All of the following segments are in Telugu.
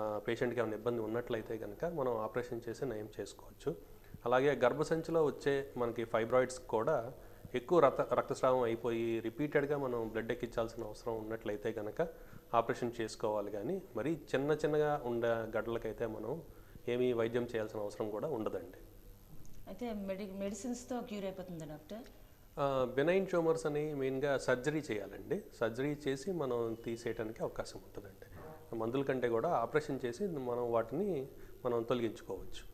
పేషెంట్కి ఏమైనా ఇబ్బంది ఉన్నట్లయితే కనుక మనం ఆపరేషన్ చేసి నయం చేసుకోవచ్చు అలాగే గర్భసంచిలో వచ్చే మనకి ఫైబ్రాయిడ్స్ కూడా ఎక్కువ రక్త రక్తస్రావం అయిపోయి రిపీటెడ్గా మనం బ్లడ్ ఎక్కించాల్సిన అవసరం ఉన్నట్లయితే కనుక ఆపరేషన్ చేసుకోవాలి కానీ మరి చిన్న చిన్నగా ఉండే గడ్డలకైతే మనం ఏమీ వైద్యం చేయాల్సిన అవసరం కూడా ఉండదండి అయితే మెడి మెడిసిన్స్తో క్యూర్ అయిపోతుందా డాక్టర్ బెనైన్ ట్యూమర్స్ అని మెయిన్గా సర్జరీ చేయాలండి సర్జరీ చేసి మనం తీసేయడానికి అవకాశం ఉంటుందండి మందుల కంటే కూడా ఆపరేషన్ చేసి మనం వాటిని మనం తొలగించుకోవచ్చు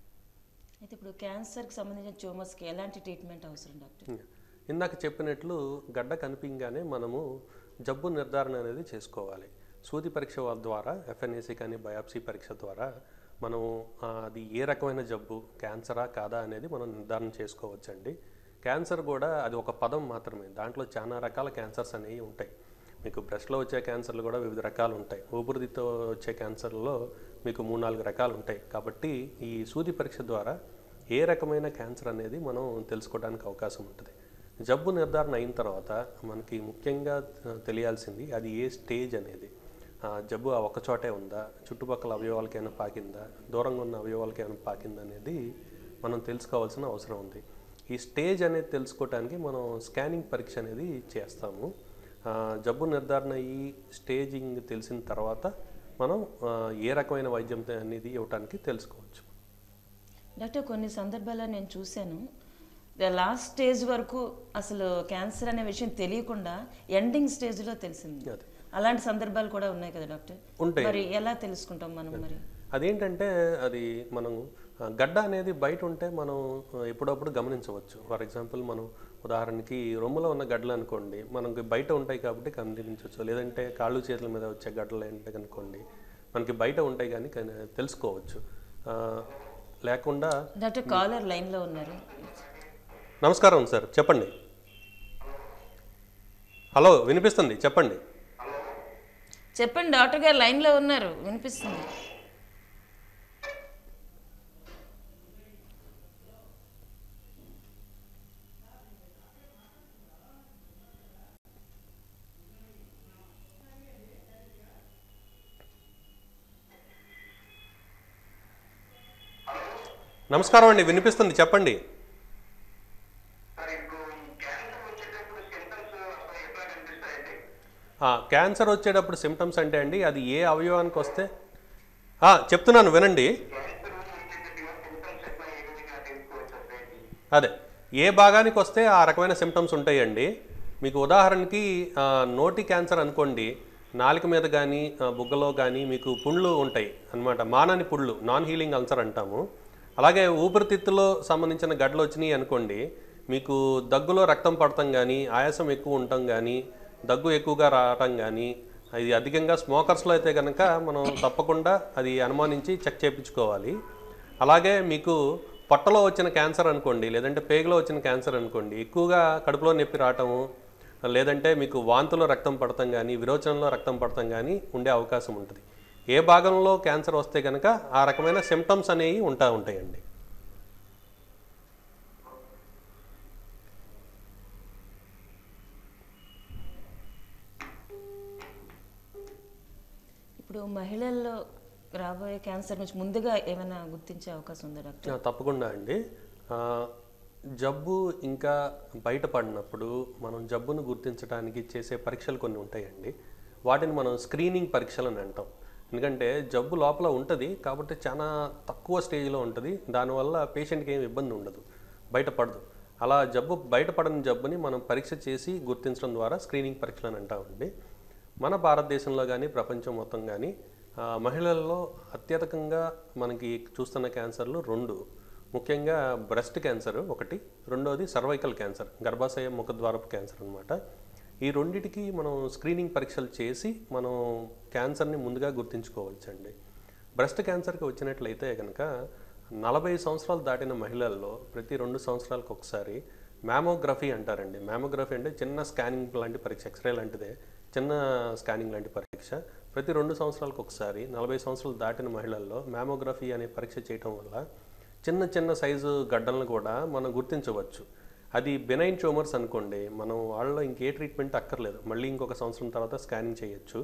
అయితే ఇప్పుడు క్యాన్సర్కి సంబంధించిన ట్యూమర్స్కి ఎలాంటి ట్రీట్మెంట్ అవసరం డాక్టర్ ఇందాక చెప్పినట్లు గడ్డ కనిపించగానే మనము జబ్బు నిర్ధారణ అనేది చేసుకోవాలి సూది పరీక్ష ద్వారా ఎఫ్ఎన్ఏసి కానీ బయాప్సీ పరీక్ష ద్వారా మనం ఆ, అది ఏ రకమైన జబ్బు క్యాన్సరా కాదా అనేది మనం నిర్ధారణ చేసుకోవచ్చండి క్యాన్సర్ కూడా అది ఒక పదం మాత్రమే దాంట్లో చాలా రకాల క్యాన్సర్స్ అనేవి ఉంటాయి మీకు బ్రెస్ట్లో వచ్చే క్యాన్సర్లు కూడా వివిధ రకాలు ఉంటాయి ఊపిరితిత్తుతో వచ్చే క్యాన్సర్లలో మీకు మూడు నాలుగు రకాలు ఉంటాయి కాబట్టి ఈ సూది పరీక్ష ద్వారా ఏ రకమైన క్యాన్సర్ అనేది మనం తెలుసుకోవడానికి అవకాశం ఉంటుంది జబ్బు నిర్ధారణ అయిన తర్వాత మనకి ముఖ్యంగా ఆ, తెలియాల్సింది అది ఏ స్టేజ్ అనేది ఆ, జబ్బు ఆ ఒక్క చోటే ఉందా చుట్టుపక్కల అవయవాలకైనా పాకిందా దూరంగా ఉన్న అవయవాలకైనా పాకిందా అనేది మనం తెలుసుకోవాల్సిన అవసరం ఉంది ఈ స్టేజ్ అనేది తెలుసుకోవడానికి మనం స్కానింగ్ పరీక్ష అనేది చేస్తాము ఆ, జబ్బు నిర్ధారణ అయ్యి స్టేజింగ్ తెలిసిన తర్వాత మనం ఆ, ఏ రకమైన వైద్యం అనేది ఇవ్వడానికి తెలుసుకోవచ్చు డాక్టర్ కొన్ని సందర్భాల్లో నేను చూశాను లాస్ట్ స్టేజ్ వరకు అసలు క్యాన్సర్ అనే విషయం తెలియకుండా ఎండింగ్ స్టేజ్లో తెలిసింది అదే. అలాంటి సందర్భాలు కూడా ఉన్నాయి కదా డాక్టర్ ఉంటాయి. మరి ఎలా తెలుసుకుంటాం మనం మరి అదేంటంటే అది మనం ఆ, గడ్డ అనేది బయట ఉంటే మనం ఆ, ఎప్పుడప్పుడు గమనించవచ్చు ఫర్ ఎగ్జాంపుల్ మనం ఉదాహరణకి రొమ్ములో ఉన్న గడ్డలు అనుకోండి మనకి బయట ఉంటాయి కాబట్టి గమనించవచ్చు లేదంటే కాళ్ళు చేతుల మీద వచ్చే గడ్డలు ఏంటి అనుకోండి మనకి బయట ఉంటాయి కానీ కని- తెలుసుకోవచ్చు ఆ, లేకుండా డాక్టర్ కాలర్ లైన్లో ఉన్నారు నమస్కారం సార్ చెప్పండి హలో వినిపిస్తుంది చెప్పండి చెప్పండి డాక్టర్ గారు లైన్లో ఉన్నారు వినిపిస్తుంది నమస్కారం అండి వినిపిస్తుంది చెప్పండి సార్ ఇప్పుడు ఈ క్యాన్సర్ వచ్చేటప్పుడు సింటమ్స్ అసలు ఎట్లా కనిపిస్తాయండి ఆ, క్యాన్సర్ వచ్చేటప్పుడు సిమ్టమ్స్ అంటే అండి అది ఏ అవయవానికి వస్తే ఆ, చెప్తున్నాను వినండి క్యాన్సర్ వచ్చేటప్పుడు సింటమ్స్ ఎట్లా ఏ విధంగా తెలుసుకోవచ్చు అసలు అదే ఏ భాగానికి వస్తే ఆ రకమైన సిమ్టమ్స్ ఉంటాయండి మీకు ఉదాహరణకి ఆ, నోటి క్యాన్సర్ అనుకోండి నాలుక మీద కానీ బుగ్గలో కానీ మీకు పుండ్లు ఉంటాయి అన్నమాట మానని పుండ్లు నాన్ హీలింగ్ అల్సర్ అంటాము అలాగే ఊపిరితిత్తులో సంబంధించిన గడ్డలు వచ్చినాయి అనుకోండి మీకు దగ్గులో రక్తం పడటం కానీ ఆయాసం ఎక్కువ ఉండటం కానీ దగ్గు ఎక్కువగా రావటం కానీ ఇది అధికంగా స్మోకర్స్లో అయితే కనుక మనం తప్పకుండా అది అనుమానించి చెక్ చేయించుకోవాలి అలాగే మీకు పొట్టలో వచ్చిన క్యాన్సర్ అనుకోండి లేదంటే పేగులో వచ్చిన క్యాన్సర్ అనుకోండి ఎక్కువగా కడుపులో నొప్పి రావటము లేదంటే మీకు వాంతులో రక్తం పడటం కానీ విరోచనంలో రక్తం పడటం కానీ ఉండే అవకాశం ఉంటుంది ఏ భాగంలో క్యాన్సర్ వస్తే కనుక ఆ రకమైన సిమ్టమ్స్ అనేవి ఉంటా ఉంటాయండి ఇప్పుడు మహిళల్లో రాబోయే క్యాన్సర్ నుంచి ముందుగా ఏమైనా గుర్తించే అవకాశం ఉందా డాక్టర్ ఆ, తప్పకుండా అండి ఆ, జబ్బు ఇంకా బయటపడినప్పుడు మనం జబ్బును గుర్తించడానికి చేసే పరీక్షలు కొన్ని ఉంటాయండి వాటిని మనం స్క్రీనింగ్ పరీక్షలు అని అంటాం ఎందుకంటే జబ్బు లోపల ఉంటుంది కాబట్టి చాలా తక్కువ స్టేజ్లో ఉంటుంది దానివల్ల పేషెంట్కి ఏం ఇబ్బంది ఉండదు బయటపడదు అలా జబ్బు బయటపడని జబ్బుని మనం పరీక్ష చేసి గుర్తించడం ద్వారా స్క్రీనింగ్ పరీక్షలు అని అంటామండి మన భారతదేశంలో కానీ ప్రపంచం మొత్తం కానీ ఆ, మహిళల్లో అత్యధికంగా మనకి చూస్తున్న క్యాన్సర్లు రెండు ముఖ్యంగా బ్రెస్ట్ క్యాన్సర్ ఒకటి రెండోది సర్వైకల్ క్యాన్సర్ గర్భాశయ ముఖద్వారపు క్యాన్సర్ అనమాట ఈ రెండిటికి మనం స్క్రీనింగ్ పరీక్షలు చేసి మనం క్యాన్సర్ని ముందుగా గుర్తించుకోవచ్చండి బ్రెస్ట్ క్యాన్సర్కి వచ్చినట్లయితే కనుక నలభై సంవత్సరాలు దాటిన మహిళల్లో ప్రతి రెండు సంవత్సరాలకు ఒకసారి మ్యామోగ్రఫీ అంటారండి మ్యామోగ్రఫీ అంటే చిన్న స్కానింగ్ లాంటి పరీక్ష ఎక్స్రే లాంటిదే చిన్న స్కానింగ్ లాంటి పరీక్ష ప్రతి రెండు సంవత్సరాలకు ఒకసారి నలభై సంవత్సరాలు దాటిన మహిళల్లో మ్యామోగ్రఫీ అనే పరీక్ష చేయటం వల్ల చిన్న చిన్న సైజు గడ్డలను కూడా మనం గుర్తించవచ్చు అది బెనైన్ ట్యూమర్స్ అనుకోండి మనం వాళ్ళలో ఇంకే ట్రీట్మెంట్ అక్కర్లేదు మళ్ళీ ఇంకొక సంవత్సరం తర్వాత స్కానింగ్ చేయొచ్చు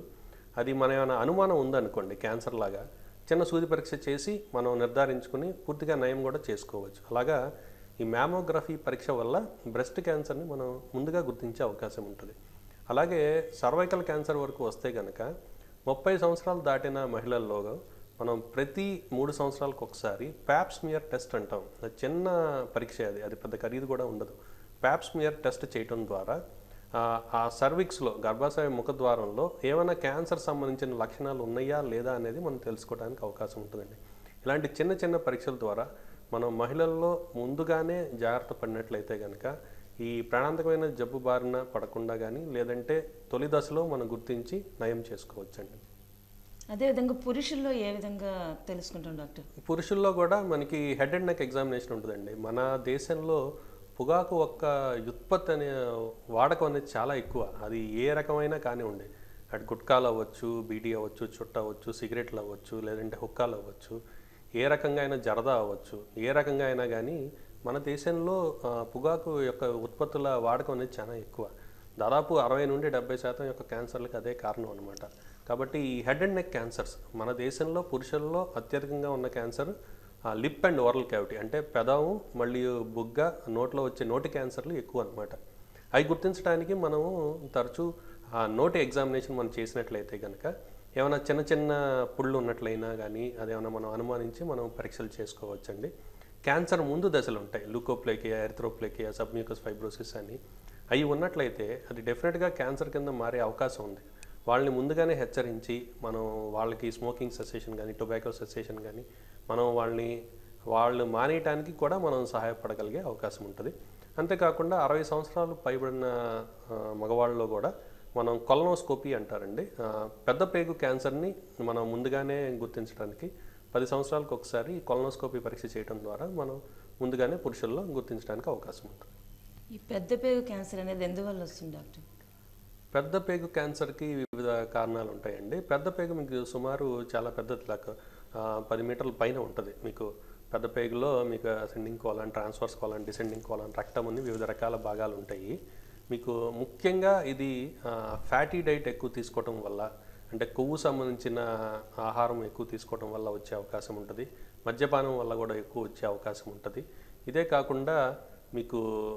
అది మన ఏమైనా అనుమానం ఉందనుకోండి క్యాన్సర్ లాగా చిన్న సూది పరీక్ష చేసి మనం నిర్ధారించుకుని పూర్తిగా నయం కూడా చేసుకోవచ్చు అలాగా ఈ మ్యామోగ్రఫీ పరీక్ష వల్ల బ్రెస్ట్ క్యాన్సర్ని మనం ముందుగా గుర్తించే అవకాశం ఉంటుంది అలాగే సర్వైకల్ క్యాన్సర్ వరకు వస్తే కనుక ముప్పై సంవత్సరాలు దాటిన మహిళల్లో మనం ప్రతి మూడు సంవత్సరాలకు ఒకసారి ప్యాప్స్మియర్ టెస్ట్ అంటాం అది చిన్న పరీక్ష అది అది పెద్ద ఖరీదు కూడా ఉండదు ప్యాప్స్మియర్ టెస్ట్ చేయటం ద్వారా ఆ, ఆ సర్విక్స్లో గర్భాశయ ముఖద్వారంలో ఏమైనా క్యాన్సర్ సంబంధించిన లక్షణాలు ఉన్నాయా లేదా అనేది మనం తెలుసుకోవడానికి అవకాశం ఉంటుందండి ఇలాంటి చిన్న చిన్న పరీక్షల ద్వారా మనం మహిళల్లో ముందుగానే జాగ్రత్త పడినట్లయితే కనుక ఈ ప్రాణాంతకమైన జబ్బు బారిన పడకుండా కానీ లేదంటే తొలి దశలో మనం గుర్తించి నయం చేసుకోవచ్చండి అదేవిధంగా పురుషుల్లో ఏ విధంగా తెలుసుకుంటాం డాక్టర్ పురుషుల్లో కూడా మనకి హెడ్ అండ్ నెక్ ఎగ్జామినేషన్ ఉంటుందండి మన దేశంలో పొగాకు ఒక్క ఉత్పత్తి అనే వాడకం అనేది చాలా ఎక్కువ అది ఏ రకమైనా కానివ్వండి అటు గుట్కాలు అవ్వచ్చు బీడీ అవ్వచ్చు చుట్ట అవ్వచ్చు సిగరెట్లు అవ్వచ్చు లేదంటే హుక్కాలు అవ్వచ్చు ఏ రకంగా అయినా జరదా అవ్వచ్చు ఏ రకంగా అయినా కానీ మన దేశంలో ఆ, పొగాకు యొక్క ఉత్పత్తుల వాడకం అనేది చాలా ఎక్కువ దాదాపు అరవై నుండి డెబ్బై శాతం యొక్క క్యాన్సర్లకు అదే కారణం అనమాట కాబట్టి ఈ హెడ్ అండ్ నెక్ క్యాన్సర్స్ మన దేశంలో పురుషుల్లో అత్యధికంగా ఉన్న cancer lip and oral cavity అంటే పెదవు మళ్ళీ బుగ్గ నోట్లో వచ్చే నోటి క్యాన్సర్లు ఎక్కువ అనమాట అవి గుర్తించడానికి మనము తరచూ ఆ నోటి ఎగ్జామినేషన్ మనం చేసినట్లయితే కనుక ఏమైనా చిన్న చిన్న పుళ్ళు ఉన్నట్లయినా కానీ అదేమైనా మనం అనుమానించి మనం పరీక్షలు చేసుకోవచ్చండి క్యాన్సర్ ముందు దశలు ఉంటాయి లూకోప్లేకియా ఎరిథ్రోప్లేకియా సబ్మ్యూకస్ ఫైబ్రోసిస్ అని అవి ఉన్నట్లయితే అది డెఫినెట్గా క్యాన్సర్ కింద మారే అవకాశం ఉంది వాళ్ళని ముందుగానే హెచ్చరించి మనం వాళ్ళకి స్మోకింగ్ సెసేషన్ కానీ టొబాకో సెసేషన్ కానీ మనం వాళ్ళని వాళ్ళు మానేయటానికి కూడా మనం సహాయపడగలిగే అవకాశం ఉంటుంది అంతేకాకుండా అరవై సంవత్సరాలు పైబడిన ఆ, మగవాళ్ళలో కూడా మనం కొలనోస్కోపీ అంటారండి ఆ, పెద్ద పేగు క్యాన్సర్ని మనం ముందుగానే గుర్తించడానికి పది సంవత్సరాలకు ఒకసారి కొలనోస్కోపీ పరీక్ష చేయడం ద్వారా మనం ముందుగానే పురుషుల్లో గుర్తించడానికి అవకాశం ఉంటుంది ఈ పెద్ద పేగు క్యాన్సర్ అనేది ఎందువల్ల వస్తుంది డాక్టర్ పెద్ద పేగు క్యాన్సర్కి వివిధ కారణాలు ఉంటాయండి పెద్ద పేగు మీకు సుమారు చాలా పెద్దది లాగా ఆ, పది మీటర్ల పైన ఉంటుంది మీకు పెద్ద పేగులో మీకు ascending colon transverse colon descending colon రక్తం అని వివిధ రకాల భాగాలు ఉంటాయి మీకు ముఖ్యంగా ఇది ఫ్యాటీ డైట్ ఎక్కువ తీసుకోవటం వల్ల అంటే కొవ్వు సంబంధించిన ఆహారం ఎక్కువ తీసుకోవటం వల్ల వచ్చే అవకాశం ఉంటుంది మద్యపానం వల్ల కూడా ఎక్కువ వచ్చే అవకాశం ఉంటుంది ఇదే కాకుండా మీకు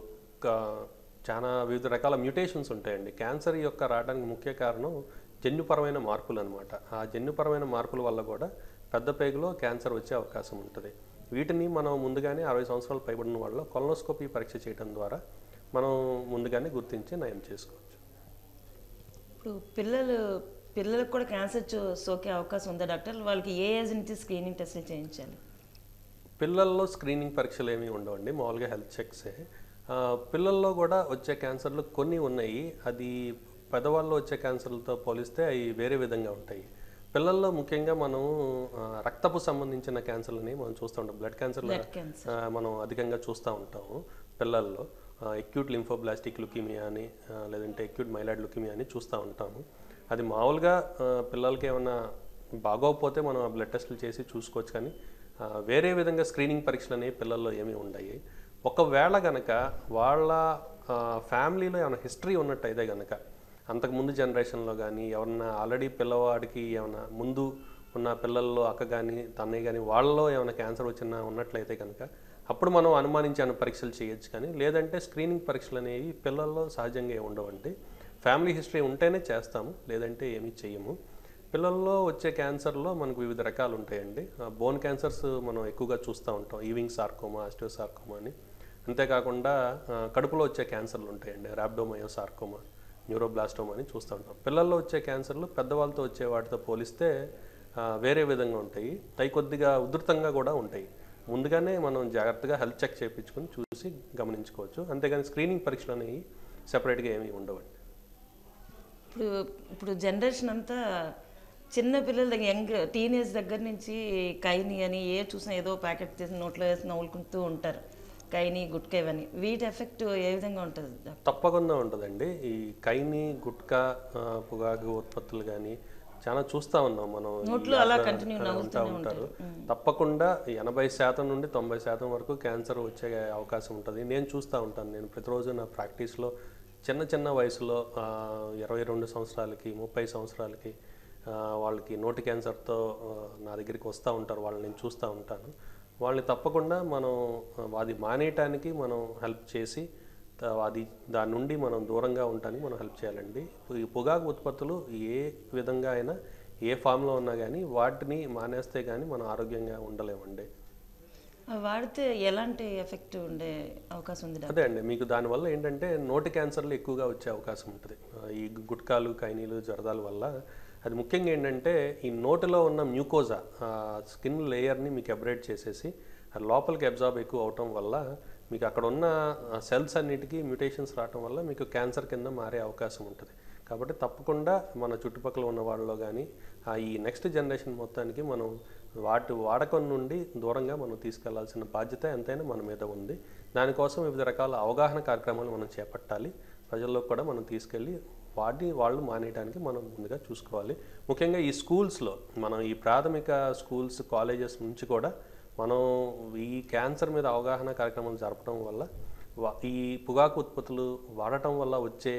క- చాలా వివిధ రకాల మ్యూటేషన్స్ ఉంటాయండి క్యాన్సర్ యొక్క రావడానికి ముఖ్య కారణం జన్యుపరమైన మార్పులు అనమాట ఆ జన్యుపరమైన మార్పుల వల్ల కూడా పెద్ద పేగులో క్యాన్సర్ వచ్చే అవకాశం ఉంటుంది వీటిని మనం ముందుగానే అరవై సంవత్సరాలు పైబడిన వాళ్ళలో కొలనోస్కోపీ పరీక్ష చేయడం ద్వారా మనం ముందుగానే గుర్తించి నయం చేసుకోవచ్చు ఇప్పుడు పిల్లలు పిల్లలకు కూడా క్యాన్సర్ చో- సోకే అవకాశం ఉందా డాక్టర్ వాళ్ళకి ఏ ఏజ్ నుంచి స్క్రీనింగ్ టెస్ట్లు చేయించాలి పిల్లల్లో స్క్రీనింగ్ పరీక్షలు ఏమీ ఉండవండి మామూలుగా హెల్త్ చెక్సే ఆ, పిల్లల్లో కూడా వచ్చే క్యాన్సర్లు కొన్ని ఉన్నాయి అది పెద్దవాళ్ళు వచ్చే క్యాన్సర్లతో పోలిస్తే అవి వేరే విధంగా ఉంటాయి పిల్లల్లో ముఖ్యంగా మనం ఆ, రక్తపు సంబంధించిన క్యాన్సర్లని మనం చూస్తూ ఉంటాం బ్లడ్ క్యాన్సర్లు Blood cancer. ఆ, మనం అధికంగా చూస్తూ ఉంటాము పిల్లల్లో ఎక్యూట్ లింఫోబ్లాస్టిక్ లుకీమియా అని ఆ, లేదంటే ఎక్యూట్ మైలాయిడ్ లుకీమియా అని చూస్తూ ఉంటాము అది మామూలుగా ఆ, పిల్లలకి ఏమైనా బాగోకపోతే మనం ఆ బ్లడ్ టెస్టులు చేసి చూసుకోవచ్చు కానీ ఆ, వేరే విధంగా స్క్రీనింగ్ పరీక్షలు అనేవి పిల్లల్లో ఏమీ ఉండయి ఒకవేళ గనక వాళ్ళ ఆ, ఫ్యామిలీలో ఏమైనా హిస్టరీ ఉన్నట్టయితే గనక అంతకుముందు జనరేషన్లో కానీ ఎవరన్నా ఆల్రెడీ పిల్లవాడికి ఏమైనా ముందు ఉన్న పిల్లల్లో అక్క కానీ తన్నయ్య కానీ వాళ్ళలో ఏమైనా క్యాన్సర్ వచ్చిన ఉన్నట్లయితే కనుక అప్పుడు మనం అనుమానించాను పరీక్షలు చేయొచ్చు కానీ లేదంటే స్క్రీనింగ్ పరీక్షలు అనేవి పిల్లల్లో సహజంగా ఏమి ఉండవండి ఫ్యామిలీ హిస్టరీ ఉంటేనే చేస్తాము లేదంటే ఏమీ చెయ్యము పిల్లల్లో వచ్చే క్యాన్సర్లో మనకు వివిధ రకాలు ఉంటాయండి బోన్ క్యాన్సర్స్ మనం ఎక్కువగా చూస్తూ ఉంటాం ఈవింగ్ సార్కోమా ఆస్టియోసార్కోమా అని అంతేకాకుండా ఆ, కడుపులో వచ్చే క్యాన్సర్లు ఉంటాయండి ర్యాబ్డోమయో సార్కోమా న్యూరోబ్లాస్టోమా అని చూస్తూ ఉంటాం పిల్లల్లో వచ్చే క్యాన్సర్లు పెద్దవాళ్ళతో వచ్చే వాటితో పోలిస్తే ఆ, వేరే విధంగా ఉంటాయి అవి కొద్దిగా ఉధృతంగా కూడా ఉంటాయి ముందుగానే మనం జాగ్రత్తగా హెల్త్ చెక్ చేయించుకొని చూసి గమనించుకోవచ్చు అంతేగాని స్క్రీనింగ్ పరీక్షలు అనేవి సెపరేట్గా ఏమీ ఉండవండి ఇప్పుడు ఇప్పుడు జనరేషన్ అంతా చిన్న పిల్లల దగ్గర యంగ్ టీనేజ్ దగ్గర నుంచి కైని అని ఏ చూసినా ఏదో ప్యాకెట్ తీసి నోట్లో వేసి నవ్వులుకుంటూ ఉంటారు కైని గుట్కా ఇవన్నీ వీటి ఎఫెక్ట్ ఏ విధంగా ఉంటుంది డాక్టర్ తప్పకుండా ఉంటుందండి ఈ కైని గుట్కా ఆ, పొగాకు ఉత్పత్తులు కానీ చాలా చూస్తూ ఉన్నాం మనం ఈ నోట్లో అలా యాత్ర- continue ఆ, నవ్వుతూనే ఉంటా ఉంటారు తప్పకుండా ఎనభై శాతం నుండి తొంభై శాతం వరకు క్యాన్సర్ వచ్చే అవకాశం ఉంటుంది నేను చూస్తూ ఉంటాను నేను ప్రతిరోజు నా ప్రాక్టీస్లో చిన్న చిన్న వయసులో ఆ, ఇరవై రెండు సంవత్సరాలకి ముప్పై సంవత్సరాలకి ఆ, వాళ్ళకి నోటి క్యాన్సర్తో ఆ, నా దగ్గరికి వస్తూ ఉంటారు వాళ్ళని నేను చూస్తూ ఉంటాను వాళ్ళని తప్పకుండా మనం ఆ, అది మానేయటానికి మనం హెల్ప్ చేసి త- అది దాని నుండి మనం దూరంగా ఉండటానికి మనం హెల్ప్ చేయాలండి ఈ పొగాకు ఉత్పత్తులు ఏ విధంగా అయినా ఏ ఫామ్లో ఉన్నా కానీ వాటిని మానేస్తే కానీ మనం ఆరోగ్యంగా ఉండలేమండి అవి వాడితే ఎలాంటి ఎఫెక్ట్ ఉండే అవకాశం ఉంది డాక్టర్ అదే అండి మీకు దానివల్ల ఏంటంటే నోటి క్యాన్సర్లు ఎక్కువగా వచ్చే అవకాశం ఉంటుంది ఆ, ఈ గుట్కాలు కైనీలు జరదాల వల్ల అది ముఖ్యంగా ఏంటంటే ఈ నోటిలో ఉన్న మ్యూకోజా స్కిన్ లేయర్ని మీకు అబ్రేట్ చేసేసి అది లోపలికి అబ్జార్బ్ ఎక్కువ అవటం వల్ల మీకు అక్కడ ఉన్న సెల్స్ అన్నిటికీ మ్యూటేషన్స్ రావటం వల్ల మీకు క్యాన్సర్ కింద మారే అవకాశం ఉంటుంది కాబట్టి తప్పకుండా మన చుట్టుపక్కల ఉన్న వాళ్ళలో కానీ ఈ నెక్స్ట్ జనరేషన్ మొత్తానికి మనం వాటి వాడకం నుండి దూరంగా మనం తీసుకెళ్లాల్సిన బాధ్యత ఎంతైనా మన మీద ఉంది దానికోసం వివిధ రకాల అవగాహన కార్యక్రమాలు మనం చేపట్టాలి ప్రజల్లో కూడా మనం తీసుకెళ్ళి వాటిని వాళ్ళు మానేయడానికి మనం ముందుగా చూసుకోవాలి ముఖ్యంగా ఈ స్కూల్స్లో మనం ఈ ప్రాథమిక స్కూల్స్ కాలేజెస్ నుంచి కూడా మనం ఈ క్యాన్సర్ మీద అవగాహన కార్యక్రమాలు జరపడం వల్ల వా- ఈ పొగాకు ఉత్పత్తులు వాడటం వల్ల వచ్చే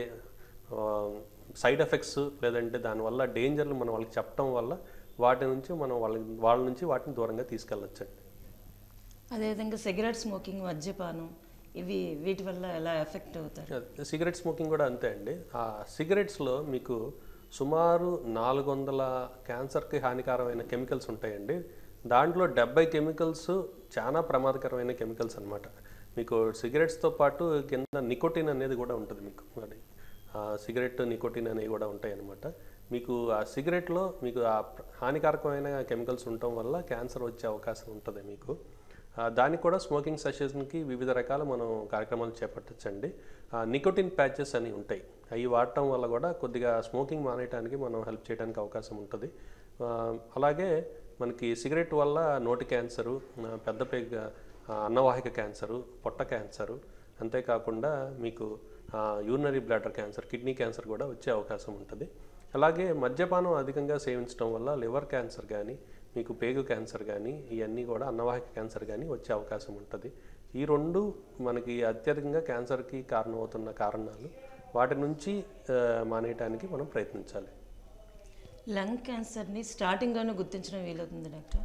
సైడ్ ఎఫెక్ట్స్ లేదంటే దానివల్ల డేంజర్లు మనం వాళ్ళకి చెప్పడం వల్ల వాటి నుంచి మనం వాళ్ళ వాళ్ళ నుంచి వాటిని దూరంగా తీసుకెళ్ళొచ్చండి అదేవిధంగా సిగరెట్ స్మోకింగ్ మద్యపానం ఇవి వీటి వల్ల ఎలా ఎఫెక్ట్ అవుతారు సిగరెట్ స్మోకింగ్ కూడా అంతే అండి ఆ సిగరెట్స్లో మీకు సుమారు నాలుగు వందల క్యాన్సర్కి హానికరమైన కెమికల్స్ ఉంటాయండి దాంట్లో డెబ్బై కెమికల్స్ చాలా ప్రమాదకరమైన కెమికల్స్ అన్నమాట మీకు సిగరెట్స్తో పాటు కింద నికోటిన్ అనేది కూడా ఉంటుంది మీకు అది ఆ సిగరెట్ నికోటిన్ అనేవి కూడా ఉంటాయి అన్నమాట మీకు ఆ సిగరెట్లో మీకు ఆ ప్ర- హానికారకమైన కెమికల్స్ ఉండటం వల్ల క్యాన్సర్ వచ్చే అవకాశం ఉంటుంది మీకు ఆ, దానికి కూడా స్మోకింగ్ సెషన్కి వివిధ రకాల మనం కార్యక్రమాలు చేపట్టచ్చండి నికోటిన్ ప్యాచెస్ అని ఉంటాయి అవి వాడటం వల్ల కూడా కొద్దిగా స్మోకింగ్ మానేయడానికి మనం హెల్ప్ చేయడానికి అవకాశం ఉంటుంది ఆ, అలాగే మనకి సిగరెట్ వల్ల నోటి క్యాన్సరు ఆ, పెద్ద పేగ ఆ, అన్నవాహిక క్యాన్సరు పొట్ట క్యాన్సరు అంతేకాకుండా మీకు urinary bladder cancer kidney cancer కూడా వచ్చే అవకాశం ఉంటుంది అలాగే మద్యపానం అధికంగా సేవించడం వల్ల లివర్ క్యాన్సర్ కానీ మీకు పేగు క్యాన్సర్ కానీ ఇవన్నీ కూడా అన్నవాహిక క్యాన్సర్ కానీ వచ్చే అవకాశం ఉంటుంది ఈ రెండు మనకి అత్యధికంగా క్యాన్సర్కి కారణమవుతున్న కారణాలు వాటి నుంచి ఆ, మానేయటానికి మనం ప్రయత్నించాలి లంగ్ క్యాన్సర్ని స్టార్టింగ్లోనే గుర్తించడం వీలవుతుంది డాక్టర్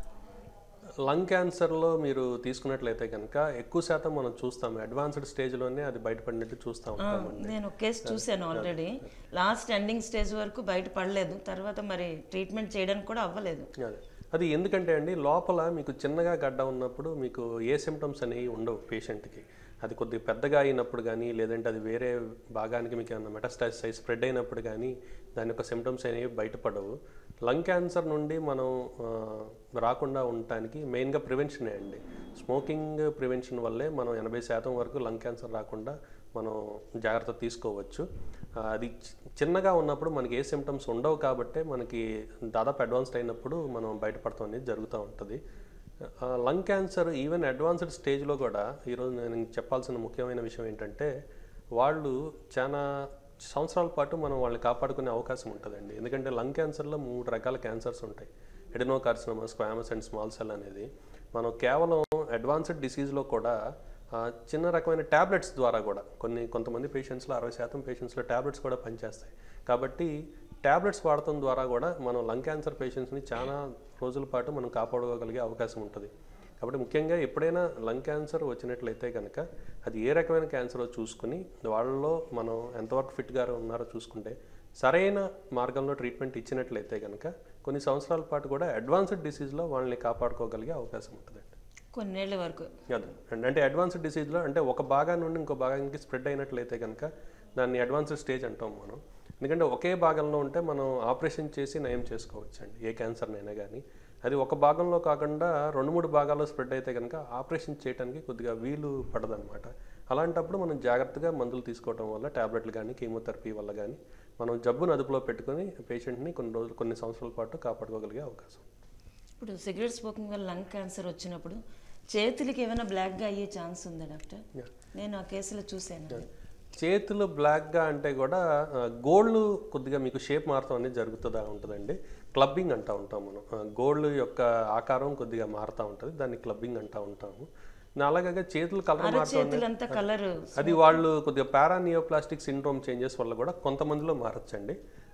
లంగ్ క్యాన్సర్లో మీరు తీసుకున్నట్లయితే కనుక ఎక్కువ శాతం మనం చూస్తాం అడ్వాన్స్డ్ స్టేజ్లోనే అది బయటపడినట్టు చూస్తూ ఉంటాం నేను ఒక కేసు చూశాను ఆల్రెడీ లాస్ట్ ఎండింగ్ స్టేజ్ వరకు బయట పడలేదు తర్వాత మరి ట్రీట్మెంట్ చేయడానికి కూడా అవ్వలేదు అదే అది ఎందుకంటే అండి లోపల మీకు చిన్నగా గడ్డ ఉన్నప్పుడు మీకు ఏ సిమ్టమ్స్ అనేవి ఉండవు పేషెంట్కి అది కొద్దిగా పెద్దగా అయినప్పుడు కానీ లేదంటే అది వేరే భాగానికి మీకు ఏమన్నా మెటాస్టైజ్ స్ప్రెడ్ అయినప్పుడు కానీ దాని యొక్క సిమ్టమ్స్ అనేవి బయటపడవు లంగ్ క్యాన్సర్ నుండి మనం ఆ, రాకుండా ఉండటానికి మెయిన్గా ప్రివెన్షనే అండి స్మోకింగ్ ప్రివెన్షన్ వల్లే మనం ఎనభై శాతం వరకు లంగ్ క్యాన్సర్ రాకుండా మనం జాగ్రత్త తీసుకోవచ్చు ఆ, అది చి- చిన్నగా ఉన్నప్పుడు మనకి ఏ సిమ్టమ్స్ ఉండవు కాబట్టే మనకి దాదాపు అడ్వాన్స్డ్ అయినప్పుడు మనం బయటపడటం అనేది జరుగుతూ ఉంటుంది ఆ, లంగ్ క్యాన్సర్ ఈవెన్ అడ్వాన్స్డ్ స్టేజ్లో కూడా ఈరోజు నేను చెప్పాల్సిన ముఖ్యమైన విషయం ఏంటంటే వాళ్ళు చాలా సంవత్సరాల పాటు మనం వాళ్ళని కాపాడుకునే అవకాశం ఉంటుందండి ఎందుకంటే లంగ్ క్యాన్సర్లో మూడు రకాల క్యాన్సర్స్ ఉంటాయి adenocarcinoma squamous and small cell అనేది మనం కేవలం అడ్వాన్స్డ్ డిసీజ్లో కూడా ఆ, చిన్న రకమైన ట్యాబ్లెట్స్ ద్వారా కూడా కొన్ని కొంతమంది పేషెంట్స్లో అరవై శాతం పేషెంట్స్లో ట్యాబ్లెట్స్ కూడా పనిచేస్తాయి కాబట్టి ట్యాబ్లెట్స్ వాడటం ద్వారా కూడా మనం లంగ్ క్యాన్సర్ పేషెంట్స్ని చాలా రోజుల పాటు మనం కాపాడుకోగలిగే అవకాశం ఉంటుంది కాబట్టి ముఖ్యంగా ఎప్పుడైనా లంగ్ క్యాన్సర్ వచ్చినట్లయితే కనుక అది ఏ రకమైన క్యాన్సరో చూసుకుని వాళ్ళలో మనం ఎంతవరకు ఫిట్గా ఉన్నారో చూసుకుంటే సరైన మార్గంలో ట్రీట్మెంట్ ఇచ్చినట్లయితే కనుక కొన్ని సంవత్సరాల పాటు కూడా అడ్వాన్స్డ్ డిసీజ్లో వాళ్ళని కాపాడుకోగలిగే అవకాశం ఉంటుందండి కొన్నేళ్ల వరకు అదే అండ్ అంటే అడ్వాన్స్డ్ డిసీజ్లో అంటే ఒక భాగం నుండి ఇంకో భాగానికి స్ప్రెడ్ అయినట్లయితే కనుక దాన్ని అడ్వాన్స్డ్ స్టేజ్ అంటాం మనం ఎందుకంటే ఒకే భాగంలో ఉంటే మనం ఆపరేషన్ చేసి నయం చేసుకోవచ్చండి ఏ క్యాన్సర్నైనా కానీ అది ఒక భాగంలో కాకుండా రెండు మూడు భాగాల్లో స్ప్రెడ్ అయితే కనుక ఆపరేషన్ చేయడానికి కొద్దిగా వీలు పడదనమాట అలాంటప్పుడు మనం జాగ్రత్తగా మందులు తీసుకోవడం వల్ల టాబ్లెట్లు కానీ కీమోథెరపీ వల్ల కానీ మనం జబ్బును అదుపులో పెట్టుకొని పేషెంట్ని కొన్ని రోజులు కొన్ని సంవత్సరాల పాటు కాపాడుకోగలిగే అవకాశం ఇప్పుడు సిగరెట్ స్మోకింగ్ వల్ల లంగ్ క్యాన్సర్ వచ్చినప్పుడు చేతులకి ఏమైనా బ్లాక్గా అయ్యే ఛాన్స్ ఉందా డాక్టర్ Yeah. నేను ఆ కేసులో చూశాను చేతులు బ్లాక్గా అంటే కూడా ఆ, గోళ్ళు కొద్దిగా మీకు షేప్ మారటం అనేది జరుగుతుందా ఉంటుందండి క్లబ్బింగ్ అంటూ ఉంటాం మనం ఆ, గోళ్ళు యొక్క ఆకారం కొద్దిగా మారుతూ ఉంటుంది దాన్ని క్లబ్బింగ్ అంటూ ఉంటాము నా అలాగే చేతులు కలర్ మారటం అనేది చేతులంతా కలర్ అది వాళ్ళు కొద్దిగా పారానియోప్లాస్టిక్ సిండ్రోమ్ చేంజెస్ వల్ల కూడా కొంతమందిలో మారచ్చండి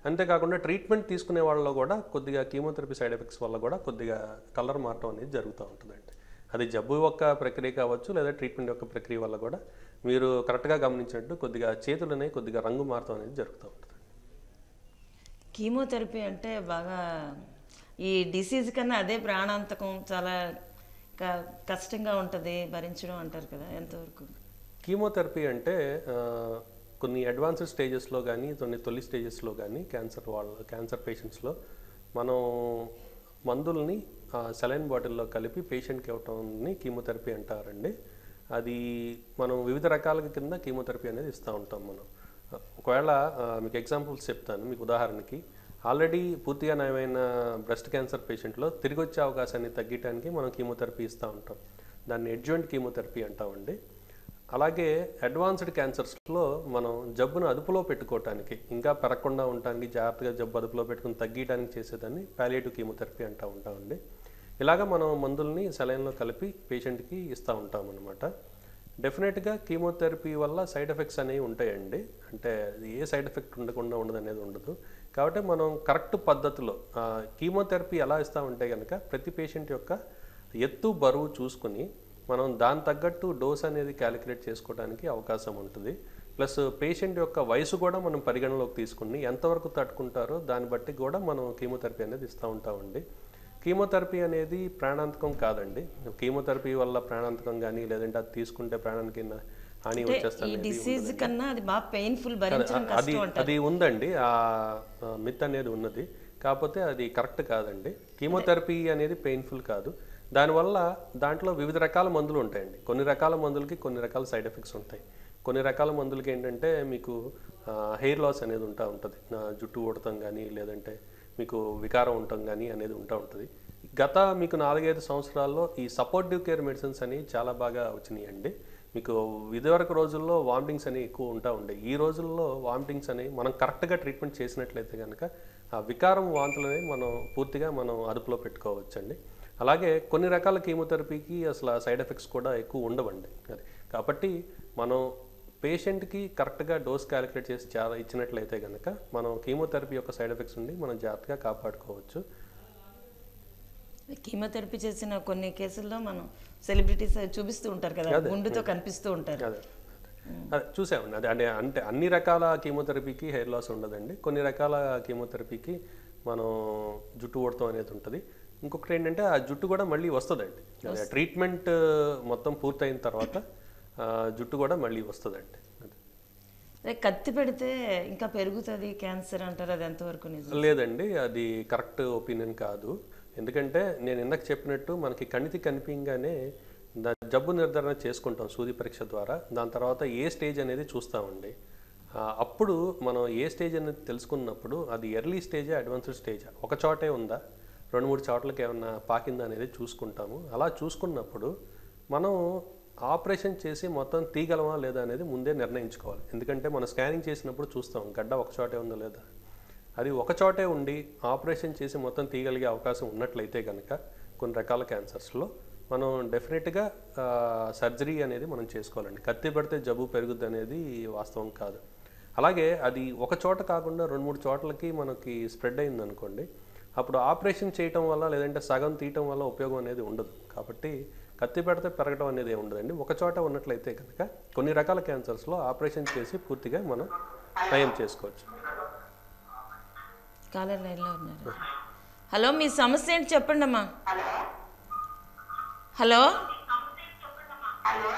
అంతేకాకుండా ట్రీట్మెంట్ తీసుకునే వాళ్ళలో కూడా కొద్దిగా కీమోథెరపీ సైడ్ ఎఫెక్ట్స్ వల్ల కూడా కొద్దిగా కలర్ మారటం అనేది జరుగుతూ ఉంటుందండి అది జబ్బు యొక్క ప్రక్రియ కావచ్చు లేదా ట్రీట్మెంట్ యొక్క ప్రక్రియ వల్ల కూడా మీరు కరెక్ట్గా గమనించినట్టు కొద్దిగా చేతులు అనేవి కొద్దిగా రంగు మారటం అనేది జరుగుతూ ఉంటుంది కీమోథెరపీ అంటే బాగా ఈ డిసీజ్ కన్నా అదే ప్రాణాంతకం చాలా క- కష్టంగా ఉంటుంది భరించడం అంటారు కదా ఎంతవరకు కీమోథెరపీ అంటే ఆ, కొన్ని అడ్వాన్స్డ్ స్టేజెస్లో కానీ కొన్ని తొలి స్టేజెస్లో కానీ క్యాన్సర్ వాళ్ళ క్యాన్సర్ పేషెంట్స్లో మనం మందుల్ని సెలైన్ బాటిల్లో కలిపి పేషెంట్కి ఇవ్వటాన్ని కీమోథెరపీ అంటారండి అది మనం వివిధ రకాల కింద కీమోథెరపీ అనేది ఇస్తూ ఉంటాం మనం ఒకవేళ ఆ, మీకు ఎగ్జాంపుల్స్ చెప్తాను మీకు ఉదాహరణకి ఆల్రెడీ పూర్తిగా నయమైన బ్రెస్ట్ క్యాన్సర్ పేషెంట్లో తిరిగి వచ్చే అవకాశాన్ని తగ్గించడానికి మనం కీమోథెరపీ ఇస్తూ ఉంటాం దాన్ని ఎడ్జాయింట్ కీమోథెరపీ అంటామండి అలాగే అడ్వాన్స్డ్ క్యాన్సర్స్లో మనం జబ్బును అదుపులో పెట్టుకోవటానికి ఇంకా పెరగకుండా ఉండటానికి జాగ్రత్తగా జబ్బు అదుపులో పెట్టుకుని తగ్గించడానికి చేసేదాన్ని పాలియేటివ్ కీమోథెరపీ అంటూ ఉంటామండి ఇలాగ మనం మందుల్ని సెలైన్లో కలిపి పేషెంట్కి ఇస్తూ ఉంటాం అనమాట డెఫినెట్గా కీమోథెరపీ వల్ల సైడ్ ఎఫెక్ట్స్ అనేవి ఉంటాయండి అంటే అది ఏ సైడ్ ఎఫెక్ట్ ఉండకుండా ఉండదు అనేది ఉండదు కాబట్టి మనం కరెక్ట్ పద్ధతిలో ఆ, కీమోథెరపీ ఎలా ఇస్తామంటే కనుక ప్రతి పేషెంట్ యొక్క ఎత్తు బరువు చూసుకుని మనం దాని తగ్గట్టు డోస్ అనేది క్యాలిక్యులేట్ చేసుకోవడానికి అవకాశం ఉంటుంది ప్లస్ పేషెంట్ యొక్క వయసు కూడా మనం పరిగణలోకి తీసుకుని ఎంతవరకు తట్టుకుంటారో దాన్ని బట్టి కూడా మనం కీమోథెరపీ అనేది ఇస్తూ ఉంటామండి కీమోథెరపీ అనేది ప్రాణాంతకం కాదండి కీమోథెరపీ వల్ల ప్రాణాంతకం కానీ లేదంటే అది తీసుకుంటే ప్రాణానికి న- హాని అంటే ఈ వచ్చేస్తుంది డిసీజ్ కన్నా అది బాగా పెయిన్ఫుల్ భరించడం అది కష్టం అంటారు అది ఉందండి ఆ మిత్ అనేది ఉన్నది కాకపోతే అది కరెక్ట్ కాదండి కీమోథెరపీ అనేది పెయిన్ఫుల్ కాదు దానివల్ల దాంట్లో వివిధ రకాల మందులు ఉంటాయండి కొన్ని రకాల మందులకి కొన్ని రకాల సైడ్ ఎఫెక్ట్స్ ఉంటాయి కొన్ని రకాల మందులకి ఏంటంటే మీకు హెయిర్ లాస్ అనేది ఉంటా ఉంటుంది ఆ, జుట్టు ఊడటం కానీ లేదంటే మీకు వికారం ఉండటం కానీ అనేది ఉంటా ఉంటుంది గత మీకు నాలుగైదు సంవత్సరాల్లో ఈ సపోర్టివ్ కేర్ మెడిసిన్స్ అని చాలా బాగా వచ్చినాయండి మీకు ఇదివరకు రోజుల్లో వామిటింగ్స్ అనేవి ఎక్కువ ఉంటా ఉండే ఈ రోజుల్లో వామిటింగ్స్ అనేవి మనం కరెక్ట్గా ట్రీట్మెంట్ చేసినట్లయితే కనుక ఆ వికారం వాంతులు అనేవి మనం పూర్తిగా మనం అదుపులో పెట్టుకోవచ్చండి అలాగే కొన్ని రకాల కీమోథెరపీకి అసలు సైడ్ ఎఫెక్ట్స్ కూడా ఎక్కువ ఉండవండి అది కాబట్టి మనం పేషెంట్కి కరెక్ట్గా డోస్ క్యాలిక్యులేట్ చేసి చాలా ఇచ్చినట్లయితే కనుక మనం కీమోథెరపీ యొక్క సైడ్ ఎఫెక్ట్స్ నుండి మనం జాగ్రత్తగా కాపాడుకోవచ్చు కీమోథెరపీ చేసిన కొన్ని కేసుల్లో మనం సెలబ్రిటీస్ చూపిస్తూ ఉంటారు కదా అదే. గుండుతో కనిపిస్తూ ఉంటారు అదే అదే చూసామండి అదే అంటే అంటే అన్ని రకాల కీమోథెరపీకి హెయిర్ లాస్ ఉండదండి కొన్ని రకాల కీమోథెరపీకి మనం జుట్టు ఊడటం అనేది ఉంటుంది ఇంకొకటి ఏంటంటే ఆ జుట్టు కూడా మళ్ళీ వస్తుందండి అదే ట్రీట్మెంట్ మొత్తం పూర్తయిన తర్వాత ఆ, జుట్టు కూడా మళ్ళీ వస్తుందండి అదే అదే కత్తి పెడితే ఇంకా పెరుగుతుంది క్యాన్సర్ అంటారు అది ఎంతవరకు నిజం లేదండి అది కరెక్ట్ ఒపీనియన్ కాదు ఎందుకంటే నేను ఇందాక చెప్పినట్టు మనకి కణితి కనిపించగానే దా జబ్బు నిర్ధారణ చేసుకుంటాం సూది పరీక్ష ద్వారా దాని తర్వాత ఏ స్టేజ్ అనేది చూస్తామండి ఆ, అప్పుడు మనం ఏ స్టేజ్ అనేది తెలుసుకున్నప్పుడు అది ఎర్లీ స్టేజా అడ్వాన్స్డ్ స్టేజా ఒక చోటే ఉందా రెండు మూడు చోట్లకి ఏమన్నా పాకిందా అనేది చూసుకుంటాము అలా చూసుకున్నప్పుడు మనం ఆపరేషన్ చేసి మొత్తం తీగలమా లేదా అనేది ముందే నిర్ణయించుకోవాలి ఎందుకంటే మనం స్కానింగ్ చేసినప్పుడు చూస్తాం గడ్డ ఒక చోటే ఉందా లేదా అది ఒక చోటే ఉండి ఆపరేషన్ చేసి మొత్తం తీయగలిగే అవకాశం ఉన్నట్లయితే కనుక కొన్ని రకాల క్యాన్సర్స్లో మనం డెఫినెట్గా సర్జరీ అనేది మనం చేసుకోవాలండి కత్తి పెడితే జబ్బు పెరుగుద్ది అనేది వాస్తవం కాదు అలాగే అది ఒక చోట కాకుండా రెండు మూడు చోట్లకి మనకి స్ప్రెడ్ అయింది అనుకోండి అప్పుడు ఆపరేషన్ చేయటం వల్ల లేదంటే సగం తీయటం వల్ల ఉపయోగం అనేది ఉండదు కాబట్టి కత్తి పెడితే పెరగడం అనేది ఏమి ఉండదండి ఒక చోట ఉన్నట్లయితే కనుక కొన్ని రకాల క్యాన్సర్స్లో ఆపరేషన్ చేసి పూర్తిగా మనం నయం చేసుకోవచ్చు కాలర్ లైన్లో ఉన్నారు హలో మీ సమస్య ఏంటి చెప్పండి అమ్మా హలో హలో హలో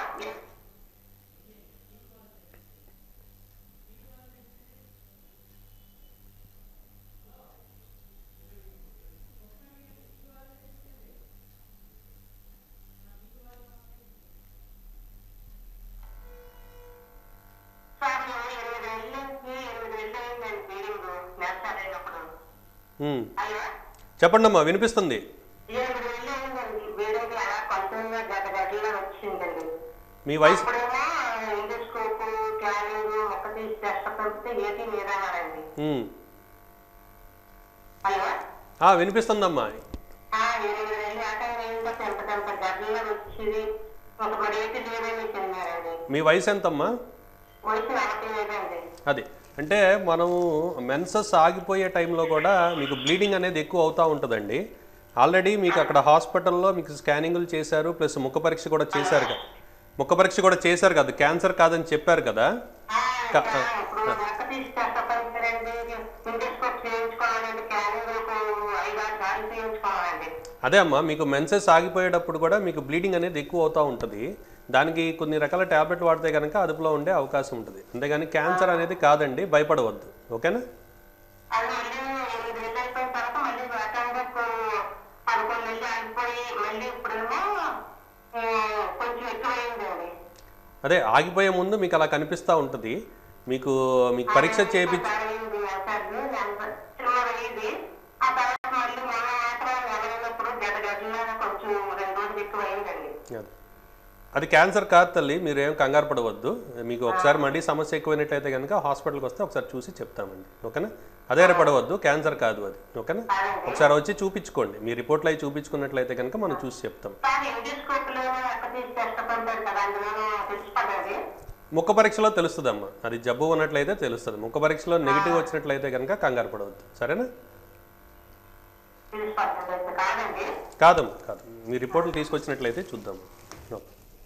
సార్ నేను ఎనిమిది నెలల నుంచి ఎనిమిది నెలలు అయిందండి ఫీలింగ్ నేస్తాను అయినప్పుడు ఉమ్. హలో చెప్పండి అమ్మా వినిపిస్తుంది ఎనిమిది నెలలు అయిందండి వేడేది అలా కొంచెంగా గత గదిలో వచ్చిందండి మీ వయసు అప్పుడేమో ఎండోస్కోప్ స్కానింగ్ మొక్క తీసి టెస్ట్ పంపితే ఏది లేదన్నారండి ఉమ్. హలో ఆ, వినిపిస్తుందమ్మా ఆ ఎనిమిది నెలలు ఆట అయిందో పెంత పెంత గదిలో వచ్చింది ఒక మరి ఏది లేదని చెప్పారండి మీ వయసు ఎంతమ్మా వయసు నలభై లేదండి అది అంటే మనము మెన్సస్ ఆగిపోయే టైంలో కూడా మీకు బ్లీడింగ్ అనేది ఎక్కువ అవుతూ ఉంటుందండి ఆల్రెడీ మీకు అక్కడ హాస్పిటల్లో మీకు స్కానింగ్లు చేశారు ప్లస్ ముఖ పరీక్ష కూడా చేశారు కదా ముఖ పరీక్ష కూడా చేశారు కదా క్యాన్సర్ కాదని చెప్పారు కదా క- ఆ, ఇప్పుడు రక్త తీసి కష్టపడించారండి ఇండోస్కోప్ చేయించుకోవాలండి క్యానింగ్ ఐదు ఆరు సార్లు చేయించుకోవాలండి అదే అమ్మా మీకు మెన్సెస్ ఆగిపోయేటప్పుడు కూడా మీకు బ్లీడింగ్ అనేది ఎక్కువ అవుతూ ఉంటుంది దానికి కొన్ని రకాల ట్యాబ్లెట్ వాడితే కనుక అదుపులో ఉండే అవకాశం ఉంటుంది అంతేగాని క్యాన్సర్ అనేది కాదండి భయపడవద్దు ఓకేనా అది మళ్ళీ ఎనిమిది నెలలు అయిపోయిన తర్వాత మళ్ళీ వేటంగా పదకొండు నెలలు ఆగిపోయి మళ్ళీ ఇప్పుడేమో ఆ, కొంచెం ఎక్కువైందండి అదే ఆగిపోయే ముందు మీకు అలా కనిపిస్తూ ఉంటుంది మీకు మీకు పరీక్ష చేయించి అయింది అసలు చిన్నది అయ్యింది ఆ తర్వాత మళ్ళీ మన మాత్రం ఎవరైనప్పుడు గత గదిలాగా కొంచెం రెండు రోజులు ఎక్కువ అయిందండి అది. అది క్యాన్సర్ కాదు తల్లి మీరు ఏం కంగారు పడవద్దు మీకు ఒకసారి మళ్ళీ సమస్య ఎక్కువైనట్లయితే కనుక హాస్పిటల్కి వస్తే ఒకసారి చూసి చెప్తామండి ఓకేనా అదే పడవద్దు క్యాన్సర్ కాదు అది ఓకేనా ఒకసారి వచ్చి చూపించుకోండి మీ రిపోర్ట్లు అవి చూపించుకున్నట్లయితే కనుక మనం చూసి చెప్తాం సార్ ఇండోస్కోప్ లో రక్త తీసి కష్టపడతారు కదా అందులో తెలిసిపడ్డది ముఖ పరీక్షలో తెలుస్తుందమ్మా అది జబ్బు ఉన్నట్లయితే తెలుస్తుంది ముఖ పరీక్షలో నెగిటివ్ వచ్చినట్లయితే కనుక కంగారు పడవద్దు సరేనా తెలిసిపడ్డది కాదండి కాదమ్మా కాదు మీ రిపోర్ట్లు తీసుకొచ్చినట్లయితే చూద్దాం ఓకే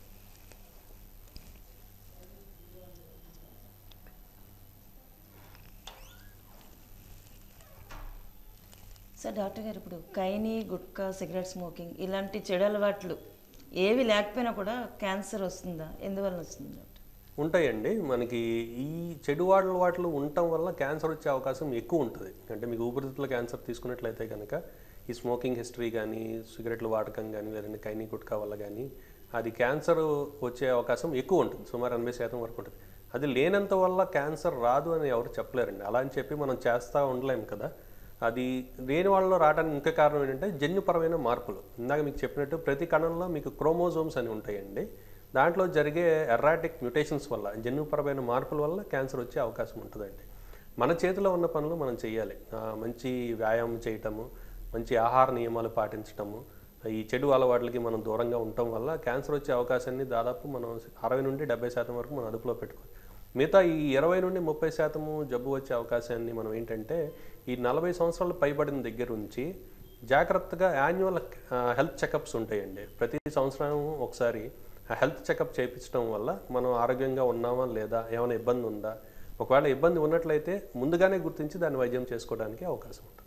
సార్ డాక్టర్ గారు ఇప్పుడు కైని గుట్కా సిగరెట్ స్మోకింగ్ ఇలాంటి చెడు అలవాట్లు ఏవి లేకపోయినా కూడా క్యాన్సర్ వస్తుందా ఎందువల్ల వస్తుంది డాక్టర్ ఉంటాయండి మనకి ఈ చెడు వాడల వాటిలో ఉండటం వల్ల క్యాన్సర్ వచ్చే అవకాశం ఎక్కువ ఉంటుంది అంటే మీకు ఊపిరితిత్తుల క్యాన్సర్ తీసుకున్నట్లయితే కనుక ఈ స్మోకింగ్ హిస్టరీ కానీ సిగరెట్లు వాడకం కానీ లేదంటే కైనీ గుట్కా వల్ల కానీ అది క్యాన్సర్ వచ్చే అవకాశం ఎక్కువ ఉంటుంది సుమారు ఎనభై శాతం వరకు ఉంటుంది అది లేనంత వల్ల క్యాన్సర్ రాదు అని ఎవరు చెప్పలేరండి అలా అని చెప్పి మనం చేస్తూ ఉండలేము కదా అది లేని వాళ్ళలో రావడానికి ముఖ్య కారణం ఏంటంటే జన్యుపరమైన మార్పులు ఇందాక మీకు చెప్పినట్టు ప్రతి కణంలో మీకు క్రోమోజోమ్స్ అని ఉంటాయండి దాంట్లో జరిగే ఎర్రాటిక్ మ్యూటేషన్స్ వల్ల జన్యుపరమైన మార్పుల వల్ల క్యాన్సర్ వచ్చే అవకాశం ఉంటుందండి మన చేతిలో ఉన్న పనులు మనం చేయాలి ఆ, మంచి వ్యాయామం చేయటము మంచి ఆహార నియమాలు పాటించటము ఈ చెడు అలవాట్లకి మనం దూరంగా ఉండటం వల్ల క్యాన్సర్ వచ్చే అవకాశాన్ని దాదాపు మనం అరవై నుండి డెబ్బై శాతం వరకు మనం అదుపులో పెట్టుకోవాలి మిగతా ఈ ఇరవై నుండి ముప్పై శాతము జబ్బు వచ్చే అవకాశాన్ని మనం ఏంటంటే ఈ నలభై సంవత్సరాలు పైబడిన దగ్గర నుంచి జాగ్రత్తగా యాన్యువల్ హెల్త్ చెకప్స్ ఉంటాయండి ప్రతి సంవత్సరం ఒకసారి ఆ హెల్త్ చెకప్ చేయించడం వల్ల మనం ఆరోగ్యంగా ఉన్నామా లేదా ఏమైనా ఇబ్బంది ఉందా ఒకవేళ ఇబ్బంది ఉన్నట్లయితే ముందుగానే గుర్తించి దాన్ని వైద్యం చేసుకోవడానికి అవకాశం ఉంటుంది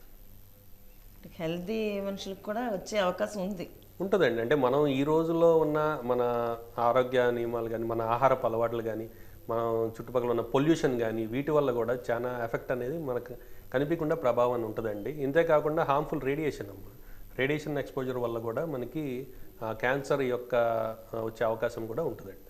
హెల్దీ మనుషులకు కూడా వచ్చే అవకాశం ఉంది ఉంటుందండి అంటే మనం ఈ రోజుల్లో ఉన్న మన ఆరోగ్య నియమాలు కానీ మన ఆహారపు అలవాట్లు కానీ మనం చుట్టుపక్కల ఉన్న పొల్యూషన్ కానీ వీటి వల్ల కూడా చాలా ఎఫెక్ట్ అనేది మనకు కనిపించకుండా ప్రభావం ఉంటుందండి ఇంతే కాకుండా హార్మ్ఫుల్ రేడియేషన్ అమ్మ రేడియేషన్ ఎక్స్పోజర్ వల్ల కూడా మనకి క్యాన్సర్ యొక్క ఆ, వచ్చే అవకాశం కూడా ఉంటుందండి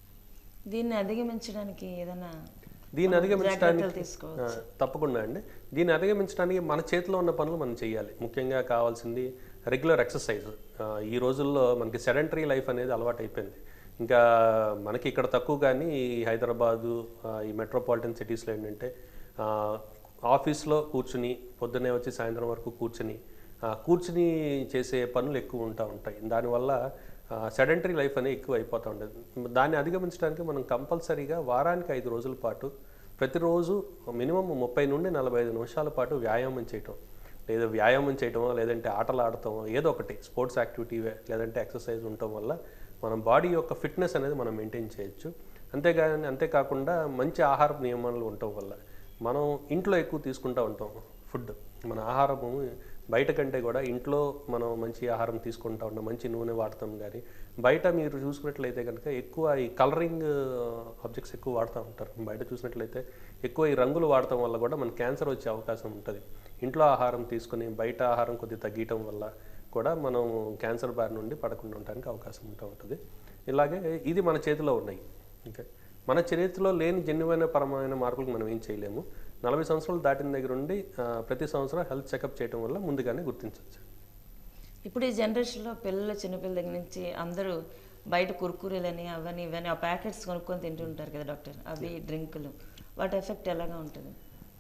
దీన్ని అధిగమించడానికి ఏదైనా దీన్ని అధిగమించడానికి జాగ్రత్తలు తీసుకోవచ్చు ఆ, తప్పకుండా అండి దీన్ని అధిగమించడానికి మన చేతిలో ఉన్న పనులు మనం చేయాలి ముఖ్యంగా కావాల్సింది రెగ్యులర్ ఎక్సర్సైజ్ ఈ రోజుల్లో మనకి సెడెంటరీ లైఫ్ అనేది అలవాటు అయిపోయింది ఇంకా మనకి ఇక్కడ తక్కువ కానీ ఈ హైదరాబాదు ఆ, ఈ మెట్రోపాలిటన్ సిటీస్లో ఏంటంటే ఆ, ఆఫీస్లో కూర్చుని పొద్దున్నే వచ్చి సాయంత్రం వరకు కూర్చుని ఆ, కూర్చుని చేసే పనులు ఎక్కువ ఉంటా ఉంటాయి దానివల్ల సెడెంటరీ లైఫ్ అనేది ఎక్కువ అయిపోతూ ఉండేది దాన్ని అధిగమించడానికి మనం కంపల్సరీగా వారానికి ఐదు రోజుల పాటు ప్రతిరోజు మినిమం ముప్పై నుండి నలభై ఐదు నిమిషాల పాటు వ్యాయామం చేయటం లేదా వ్యాయామం చేయటమో లేదంటే ఆటలు ఆడటమో ఏదో ఒకటి స్పోర్ట్స్ యాక్టివిటీ లేదంటే ఎక్సర్సైజ్ ఉండటం వల్ల మన బాడీ యొక్క ఫిట్నెస్ అనేది మనం మెయింటైన్ చేయొచ్చు అంతేగాని అంతేకాకుండా మంచి ఆహార నియమాలు ఉండటం వల్ల మనం ఇంట్లో ఎక్కువ తీసుకుంటూ ఉంటాం ఫుడ్ మన ఆహారము బయట కంటే కూడా ఇంట్లో మనం మంచి ఆహారం తీసుకుంటా ఉంటాం మంచి నూనె వాడతాం కానీ బయట మీరు చూసుకున్నట్లయితే కనుక ఎక్కువ ఈ కలరింగ్ ఆబ్జెక్ట్స్ ఎక్కువ వాడుతూ ఉంటారు బయట చూసినట్లయితే ఎక్కువ ఈ రంగులు వాడటం వల్ల కూడా మన క్యాన్సర్ వచ్చే అవకాశం ఉంటుంది ఇంట్లో ఆహారం తీసుకుని బయట ఆహారం కొద్దిగా తగ్గటం వల్ల కూడా మనం క్యాన్సర్ బారి నుండి పడకుండా ఉండడానికి అవకాశం ఉంటూ ఉంటుంది ఇలాగే ఇది మన చేతిలో ఉన్నాయి ఓకే మన చరిత్రలో లేని జన్యుమైన పరమైన మార్పులకు మనం ఏం చేయలేము నలభై సంవత్సరాలు దాటిన దగ్గర ఉండి ఆ, ప్రతి సంవత్సరం హెల్త్ చెకప్ చేయడం వల్ల ముందుగానే గుర్తించవచ్చు ఇప్పుడు ఈ జనరేషన్లో పిల్లలు చిన్నపిల్లల దగ్గర నుంచి అందరూ బయట కుర్కురేలని అవని ఇవని ఆ ప్యాకెట్స్ కొనుక్కొని తింటుంటారు కదా డాక్టర్ అవి డ్రింకులు వాటి ఎఫెక్ట్ ఎలాగా ఉంటుంది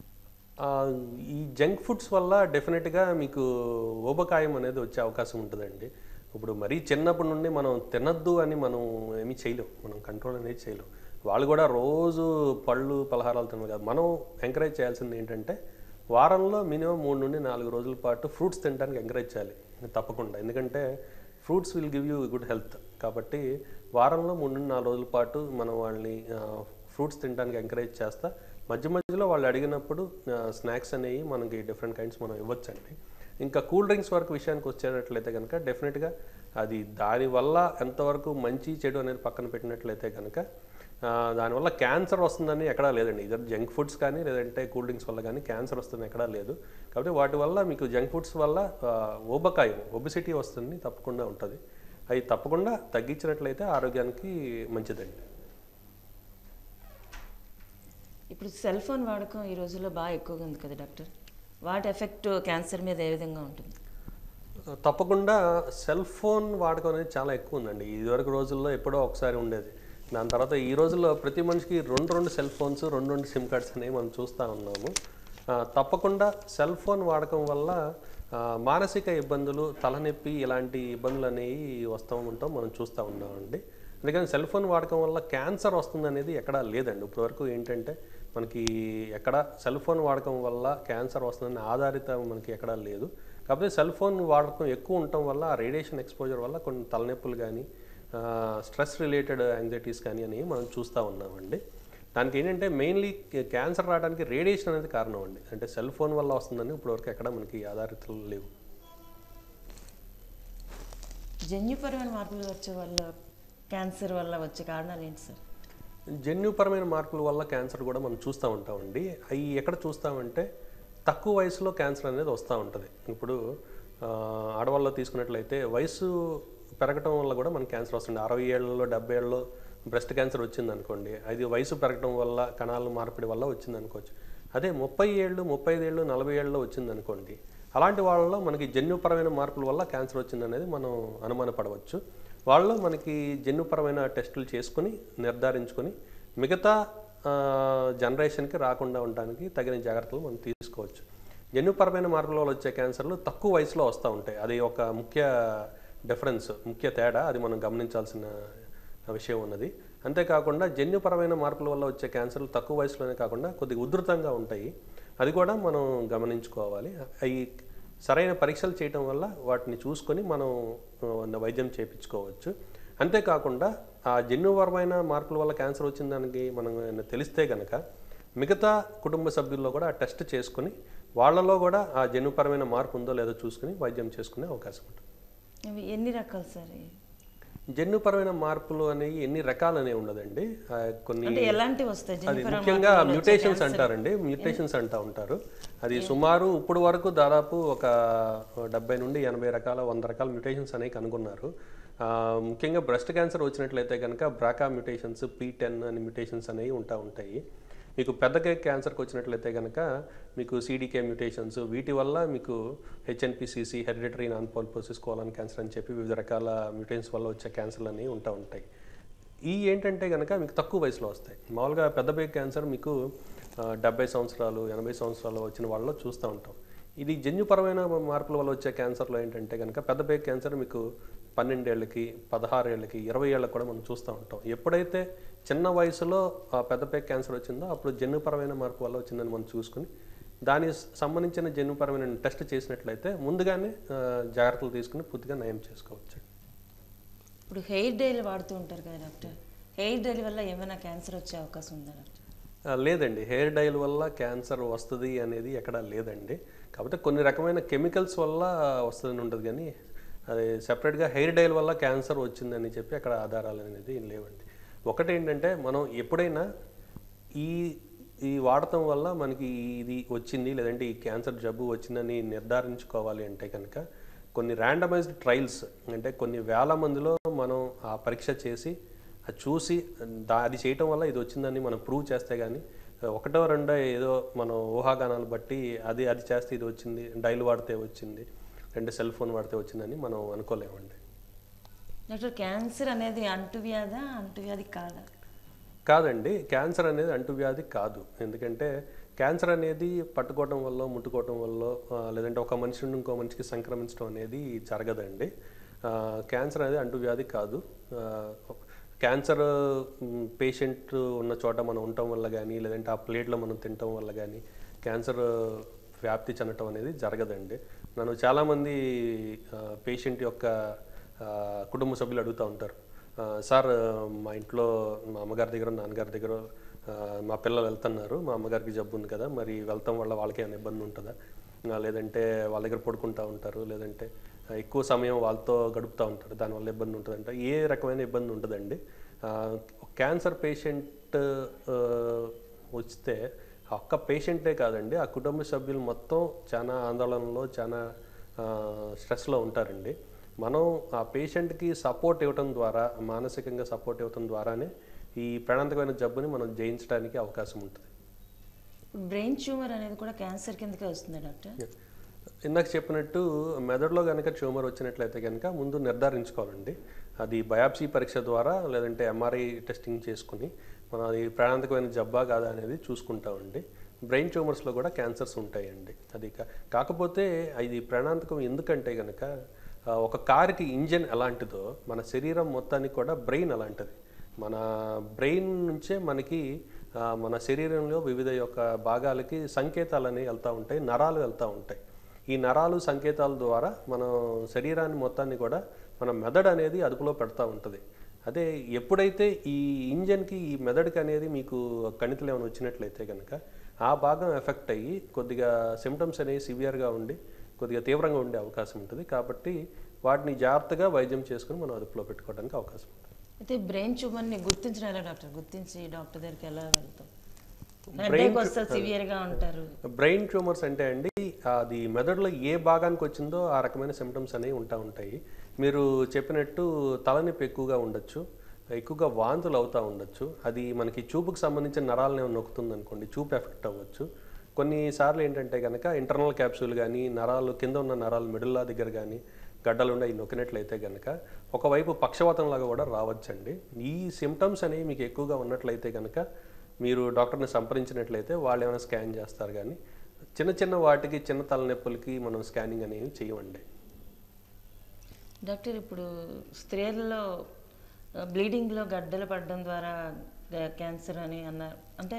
ఆ, ఈ జంక్ ఫుడ్స్ వల్ల డెఫినెట్గా మీకు ఊబకాయం అనేది వచ్చే అవకాశం ఉంటుందండి ఇప్పుడు మరీ చిన్నప్పటి నుండి మనం తినద్దు అని మనం ఏమీ చేయలేం మనం కంట్రోల్ అనేది చేయలేం వాళ్ళు కూడా రోజు పళ్ళు పలహారాలు తినరు కాదు మనం ఎంకరేజ్ చేయాల్సింది ఏంటంటే వారంలో మినిమం మూడు నుండి నాలుగు రోజుల పాటు ఫ్రూట్స్ తినడానికి ఎంకరేజ్ చేయాలి తప్పకుండా ఎందుకంటే fruits will give you good health కాబట్టి వారంలో మూడు నుండి నాలుగు రోజుల పాటు మనం వాళ్ళని ఫ్రూట్స్ తినడానికి ఎంకరేజ్ చేస్తా మధ్య మధ్యలో వాళ్ళు అడిగినప్పుడు స్నాక్స్ అనేవి మనకి డిఫరెంట్ కైండ్స్ మనం ఇవ్వచ్చండి ఇంకా కూల్ డ్రింక్స్ వరకు విషయానికి వచ్చేటట్లయితే కనుక డెఫినెట్గా అది దానివల్ల ఎంతవరకు మంచి చెడు అనేది పక్కన పెట్టినట్లయితే కనుక ఆ, దానివల్ల క్యాన్సర్ వస్తుందని ఎక్కడా లేదండి ఇదర్ జంక్ ఫుడ్స్ కానీ లేదంటే కూల్ డ్రింక్స్ వల్ల కానీ క్యాన్సర్ వస్తుంది ఎక్కడా లేదు కాబట్టి వాటి వల్ల మీకు జంక్ ఫుడ్స్ వల్ల ఆ, ఊబకాయం ఒబిసిటీ వస్తుంది తప్పకుండా ఉంటుంది అవి తప్పకుండా తగ్గించినట్లయితే ఆరోగ్యానికి మంచిదండి ఇప్పుడు సెల్ ఫోన్ వాడకం ఈ రోజుల్లో బాగా ఎక్కువగా ఉంది కదా డాక్టర్ వాటి ఎఫెక్ట్ క్యాన్సర్ మీద ఏ విధంగా ఉంటుంది తప్పకుండా సెల్ ఫోన్ వాడకం అనేది చాలా ఎక్కువ ఉందండి ఇదివరకు రోజుల్లో ఎప్పుడో ఒకసారి ఉండేది దాని తర్వాత ఈ రోజుల్లో ప్రతి మనిషికి రెండు రెండు సెల్ ఫోన్స్ రెండు రెండు సిమ్ కార్డ్స్ అనేవి మనం చూస్తూ ఉన్నాము ఆ, తప్పకుండా సెల్ ఫోన్ వాడకం వల్ల ఆ, మానసిక ఇబ్బందులు తలనొప్పి ఇలాంటి ఇబ్బందులు అనేవి వస్తూ ఉంటాం మనం చూస్తూ ఉన్నామండి అందుకని సెల్ ఫోన్ వాడకం వల్ల క్యాన్సర్ వస్తుంది అనేది ఎక్కడా లేదండి ఇప్పటివరకు ఏంటంటే మనకి ఎక్కడ సెల్ ఫోన్ వాడకం వల్ల క్యాన్సర్ వస్తుందని ఆధారిత మనకి ఎక్కడా లేదు కాకపోతే సెల్ ఫోన్ వాడకం ఎక్కువ ఉండటం వల్ల ఆ రేడియేషన్ ఎక్స్పోజర్ వల్ల కొన్ని తలనొప్పులు కానీ స్ట్రెస్ రిలేటెడ్ యాంగ్జైటీస్ కానీ అని మనం చూస్తూ ఉన్నామండి దానికి ఏంటంటే మెయిన్లీ క్యాన్సర్ రావడానికి రేడియేషన్ అనేది కారణం అండి అంటే సెల్ ఫోన్ వల్ల వస్తుందని ఇప్పటివరకు ఎక్కడ మనకి ఆధారితలు లేవు జన్యుపరమైన మార్పులు వచ్చే వల్ల క్యాన్సర్ వల్ల వచ్చే కారణాలు ఏంటి సార్ జన్యుపరమైన మార్పుల వల్ల క్యాన్సర్ కూడా మనం చూస్తూ ఉంటామండి అవి ఎక్కడ చూస్తామంటే తక్కువ వయసులో క్యాన్సర్ అనేది వస్తూ ఉంటుంది ఇప్పుడు ఆ, ఆడవాళ్ళలో తీసుకున్నట్లయితే వయసు పెరగటం వల్ల కూడా మనకి క్యాన్సర్ వస్తుంది అరవై ఏళ్ళలో డెబ్బై ఏళ్ళలో బ్రెస్ట్ క్యాన్సర్ వచ్చింది అనుకోండి అది వయసు పెరగటం వల్ల కణాల మార్పిడి వల్ల వచ్చింది అనుకోవచ్చు అదే ముప్పై ఏళ్ళు ముప్పై ఐదు ఏళ్ళు నలభై ఏళ్ళలో వచ్చింది అనుకోండి అలాంటి వాళ్ళలో మనకి జన్యుపరమైన మార్పుల వల్ల క్యాన్సర్ వచ్చింది అనేది మనం అనుమానపడవచ్చు వాళ్ళు మనకి జన్యుపరమైన టెస్టులు చేసుకుని నిర్ధారించుకొని మిగతా ఆ, జనరేషన్కి రాకుండా ఉండడానికి తగిన జాగ్రత్తలు మనం తీసుకోవచ్చు జన్యుపరమైన మార్పుల వల్ల వచ్చే క్యాన్సర్లు తక్కువ వయసులో వస్తూ ఉంటాయి అది ఒక ముఖ్య డిఫరెన్స్ ముఖ్య తేడా అది మనం గమనించాల్సిన విషయం ఉన్నది అంతేకాకుండా జన్యుపరమైన మార్పుల వల్ల వచ్చే క్యాన్సర్లు తక్కువ వయసులోనే కాకుండా కొద్దిగా ఉధృతంగా ఉంటాయి అది కూడా మనం గమనించుకోవాలి అవి సరైన పరీక్షలు చేయటం వల్ల వాటిని చూసుకొని మనం ఆ, వైద్యం చేయించుకోవచ్చు అంతేకాకుండా ఆ జన్యుపరమైన మార్పుల వల్ల క్యాన్సర్ వచ్చిన దానికి మనం ఏమైనా తెలిస్తే గనక మిగతా కుటుంబ సభ్యుల్లో కూడా ఆ టెస్ట్ చేసుకొని వాళ్ళలో కూడా ఆ జన్యుపరమైన మార్పు ఉందో లేదో చూసుకుని వైద్యం చేసుకునే అవకాశం ఉంటుంది అవి ఎన్ని రకాలు సార్ ఇవి? జన్యుపరమైన మార్పులు అనేవి ఎన్ని రకాలు అనేవి ఉండదండి ఆ, కొన్ని అంటే ఎలాంటివి వస్తాయి అది జన్యుపరమైన ముఖ్యంగా మార్పుల వల్ల వచ్చే మ్యూటేషన్స్ క్యాన్సర్? అంటారండి మ్యూటేషన్స్ అంటా ఉంటారు అది సుమారు ఇప్పుడు వరకు దాదాపు ఒక డెబ్బై నుండి ఎనభై రకాల వంద రకాల మ్యూటేషన్స్ అనేవి కనుగొన్నారు ఆ, ముఖ్యంగా బ్రెస్ట్ క్యాన్సర్ వచ్చినట్లయితే కనుక బ్రాకా మ్యూటేషన్స్ పీ టెన్ అని మ్యూటేషన్స్ అనేవి ఉంటా ఉంటాయి మీకు పెద్ద కేక్ క్యాన్సర్కి వచ్చినట్లయితే కనుక మీకు సీడీకే మ్యూటేషన్స్ వీటి వల్ల మీకు HNPCC hereditary non polyposis colon cancer అని చెప్పి వివిధ రకాల మ్యూటేషన్స్ వల్ల వచ్చే క్యాన్సర్లు అనేవి ఉంటా ఉంటాయి ఈ ఏంటంటే కనుక మీకు తక్కువ వయసులో వస్తాయి మామూలుగా పెద్ద పేగు క్యాన్సర్ మీకు ఆ, డెబ్బై సంవత్సరాలు ఎనభై సంవత్సరాలు వచ్చిన వాళ్ళలో చూస్తూ ఉంటాం ఇది జన్యుపరమైన మార్పుల వల్ల వచ్చే క్యాన్సర్లో ఏంటంటే కనుక పెద్ద పేగు క్యాన్సర్ మీకు పన్నెండేళ్ళకి పదహారేళ్ళకి ఇరవై ఏళ్ళకి కూడా మనం చూస్తూ ఉంటాం ఎప్పుడైతే చిన్న వయసులో ఆ పెద్ద పేగు క్యాన్సర్ వచ్చిందో అప్పుడు జన్యుపరమైన మార్పు వల్ల వచ్చిందని మనం చూసుకుని దానికి సంబంధించిన జన్యుపరమైన టెస్ట్ చేసినట్లయితే ముందుగానే ఆ, జాగ్రత్తలు తీసుకుని పూర్తిగా నయం చేసుకోవచ్చు ఇప్పుడు హెయిర్ డైలు వాడుతూ ఉంటారు కదా డాక్టర్ హెయిర్ డైల్ వల్ల ఏమైనా క్యాన్సర్ వచ్చే అవకాశం ఉందా డాక్టర్ ఆ, లేదండి హెయిర్ డైల్ వల్ల క్యాన్సర్ వస్తుంది అనేది ఎక్కడా లేదండి కాకపోతే కొన్ని రకమైన కెమికల్స్ వల్ల వస్తుందని ఉంటుంది కానీ అది సెపరేట్గా హెయిర్ డైల్ వల్ల క్యాన్సర్ వచ్చిందని చెప్పి అక్కడ ఆధారాలు అనేది ఏం లేవండి ఒకటి ఏంటంటే మనం ఎప్పుడైనా ఈ ఈ వాడటం వల్ల మనకి ఇది వచ్చింది లేదంటే ఈ క్యాన్సర్ జబ్బు వచ్చిందని నిర్ధారించుకోవాలి అంటే కనుక కొన్ని ర్యాండమైజ్డ్ ట్రయల్స్ అంటే కొన్ని వేల మందిలో మనం ఆ పరీక్ష చేసి అది చూసి దా అది చేయటం వల్ల ఇది వచ్చిందని మనం ప్రూవ్ చేస్తే కానీ ఒకటో రెండో ఏదో మనం ఊహాగానాలు బట్టి అది అది చేస్తే ఇది వచ్చింది డైల్ వాడితే వచ్చింది అంటే సెల్ ఫోన్ వాడితే వచ్చిందని మనం అనుకోలేమండి డాక్టర్ క్యాన్సర్ అనేది అంటువ్యాధా అంటువ్యాధి కాదా కాదండి క్యాన్సర్ అనేది అంటువ్యాధి కాదు ఎందుకంటే క్యాన్సర్ అనేది పట్టుకోవటం వల్ల ముట్టుకోవటం వల్ల ఆ, లేదంటే ఒక మనిషి నుండి ఇంకో మనిషికి సంక్రమించడం అనేది జరగదండి ఆ, క్యాన్సర్ అనేది అంటువ్యాధి కాదు ఆ, క్యాన్సర్ పేషెంట్ ఉన్న చోట మనం ఉండటం వల్ల కానీ లేదంటే ఆ ప్లేట్లో మనం తినటం వల్ల కానీ క్యాన్సర్ వ్యాప్తి చెందటం అనేది జరగదండి నన్ను చాలామంది పేషెంట్ యొక్క ఆ, కుటుంబ సభ్యులు అడుగుతూ ఉంటారు ఆ, సార్ మా ఇంట్లో మా అమ్మగారి దగ్గర నాన్నగారి దగ్గర ఆ, మా పిల్లలు వెళ్తున్నారు మా అమ్మగారికి జబ్బు ఉంది కదా మరి వెళ్తాం వల్ల వాళ్ళకి ఏమైనా ఇబ్బంది ఉంటుందా ఆ, లేదంటే వాళ్ళ దగ్గర పడుకుంటూ ఉంటారు లేదంటే ఆ, ఎక్కువ సమయం వాళ్ళతో గడుపుతూ ఉంటారు దానివల్ల ఇబ్బంది ఉంటుందంటే ఏ రకమైన ఇబ్బంది ఉంటుందండి ఆ, క్యాన్సర్ పేషెంట్ ఆ, వస్తే ఆ ఒక్క పేషెంటే కాదండి ఆ కుటుంబ సభ్యులు మొత్తం చాలా ఆందోళనలో చాలా ఆ, స్ట్రెస్లో ఉంటారండి మనం ఆ పేషెంట్కి సపోర్ట్ ఇవ్వటం ద్వారా మానసికంగా సపోర్ట్ ఇవ్వటం ద్వారానే ఈ ప్రాణాంతకమైన జబ్బుని మనం జయించడానికి అవకాశం ఉంటుంది బ్రెయిన్ ట్యూమర్ అనేది కూడా క్యాన్సర్ కిందకే వస్తుంది డాక్టర్ ఇందాక చెప్పినట్టు మెదడులో కనుక ట్యూమర్ వచ్చినట్లయితే కనుక ముందు నిర్ధారించుకోవాలండి అది బయాప్సీ పరీక్ష ద్వారా లేదంటే ఎంఆర్ఐ టెస్టింగ్ చేసుకుని మనం అది ప్రాణాంతకమైన జబ్బా కాదా అనేది చూసుకుంటామండి బ్రెయిన్ ట్యూమర్స్లో కూడా క్యాన్సర్స్ ఉంటాయండి అది కా- కాకపోతే ఇది ప్రాణాంతకం ఎందుకంటే కనుక ఆ, ఒక కార్కి ఇంజన్ ఎలాంటిదో మన శరీరం మొత్తానికి కూడా బ్రెయిన్ అలాంటిది మన బ్రెయిన్ నుంచే మనకి ఆ, మన శరీరంలో వివిధ యొక్క భాగాలకి సంకేతాలు అనేవి వెళ్తూ ఉంటాయి నరాలు వెళ్తూ ఉంటాయి ఈ నరాలు సంకేతాల ద్వారా మన శరీరాన్ని మొత్తాన్ని కూడా మన మెదడు అనేది అదుపులో పెడతా ఉంటుంది అదే ఎప్పుడైతే ఈ ఇంజన్కి ఈ మెదడుకి అనేది మీకు కణితులు ఏమైనా వచ్చినట్లయితే కనుక ఆ భాగం ఎఫెక్ట్ అయ్యి కొద్దిగా సిమ్టమ్స్ అనేవి సివియర్గా ఉండి కొద్దిగా తీవ్రంగా ఉండే అవకాశం ఉంటుంది కాబట్టి వాటిని జాగ్రత్తగా వైద్యం చేసుకుని మనం అదుపులో పెట్టుకోవడానికి అవకాశం ఉంటుంది అయితే బ్రెయిన్ ట్యూమర్ని గుర్తించడం ఎలా డాక్టర్ గుర్తించి డాక్టర్ దగ్గరికి ఎలా వెళ్తాం Brain హెడ్ఏక్ వస్తే సివియర్గా ఉంటారు బ్రెయిన్ ట్యూమర్స్ అంటే అండి అది మెదడులో ఏ భాగానికి వచ్చిందో ఆ రకమైన సిమ్టమ్స్ అనేవి ఉంటా ఉంటాయి మీరు చెప్పినట్టు తలనొప్పి ఎక్కువగా ఉండొచ్చు ఎక్కువగా వాంతులు అవుతూ ఉండొచ్చు అది మనకి చూపుకు సంబంధించిన నరాలను ఏమైనా నొక్కుతుంది అనుకోండి చూపు ఎఫెక్ట్ అవ్వచ్చు కొన్నిసార్లు ఏంటంటే కనుక ఇంటర్నల్ క్యాప్సూల్ కానీ నరాలు కింద ఉన్న నరాలు మిడిల్లా దగ్గర కానీ గడ్డలు ఉండి అవి నొక్కినట్లయితే కనుక ఒకవైపు పక్షవాతం లాగా కూడా రావచ్చండి ఈ సిమ్టమ్స్ అనేవి మీకు ఎక్కువగా ఉన్నట్లయితే కనుక మీరు డాక్టర్ని సంప్రదించినట్లయితే వాళ్ళు ఏమైనా స్కాన్ చేస్తారు కానీ చిన్న చిన్న వాటికి చిన్న తలనొప్పులకి మనం స్కానింగ్ అనేవి చేయమండి డాక్టర్ ఇప్పుడు స్త్రీలలో బ్లీడింగ్లో గడ్డలు పడడం ద్వారా క్యాన్సర్ అని అన్నారు అంటే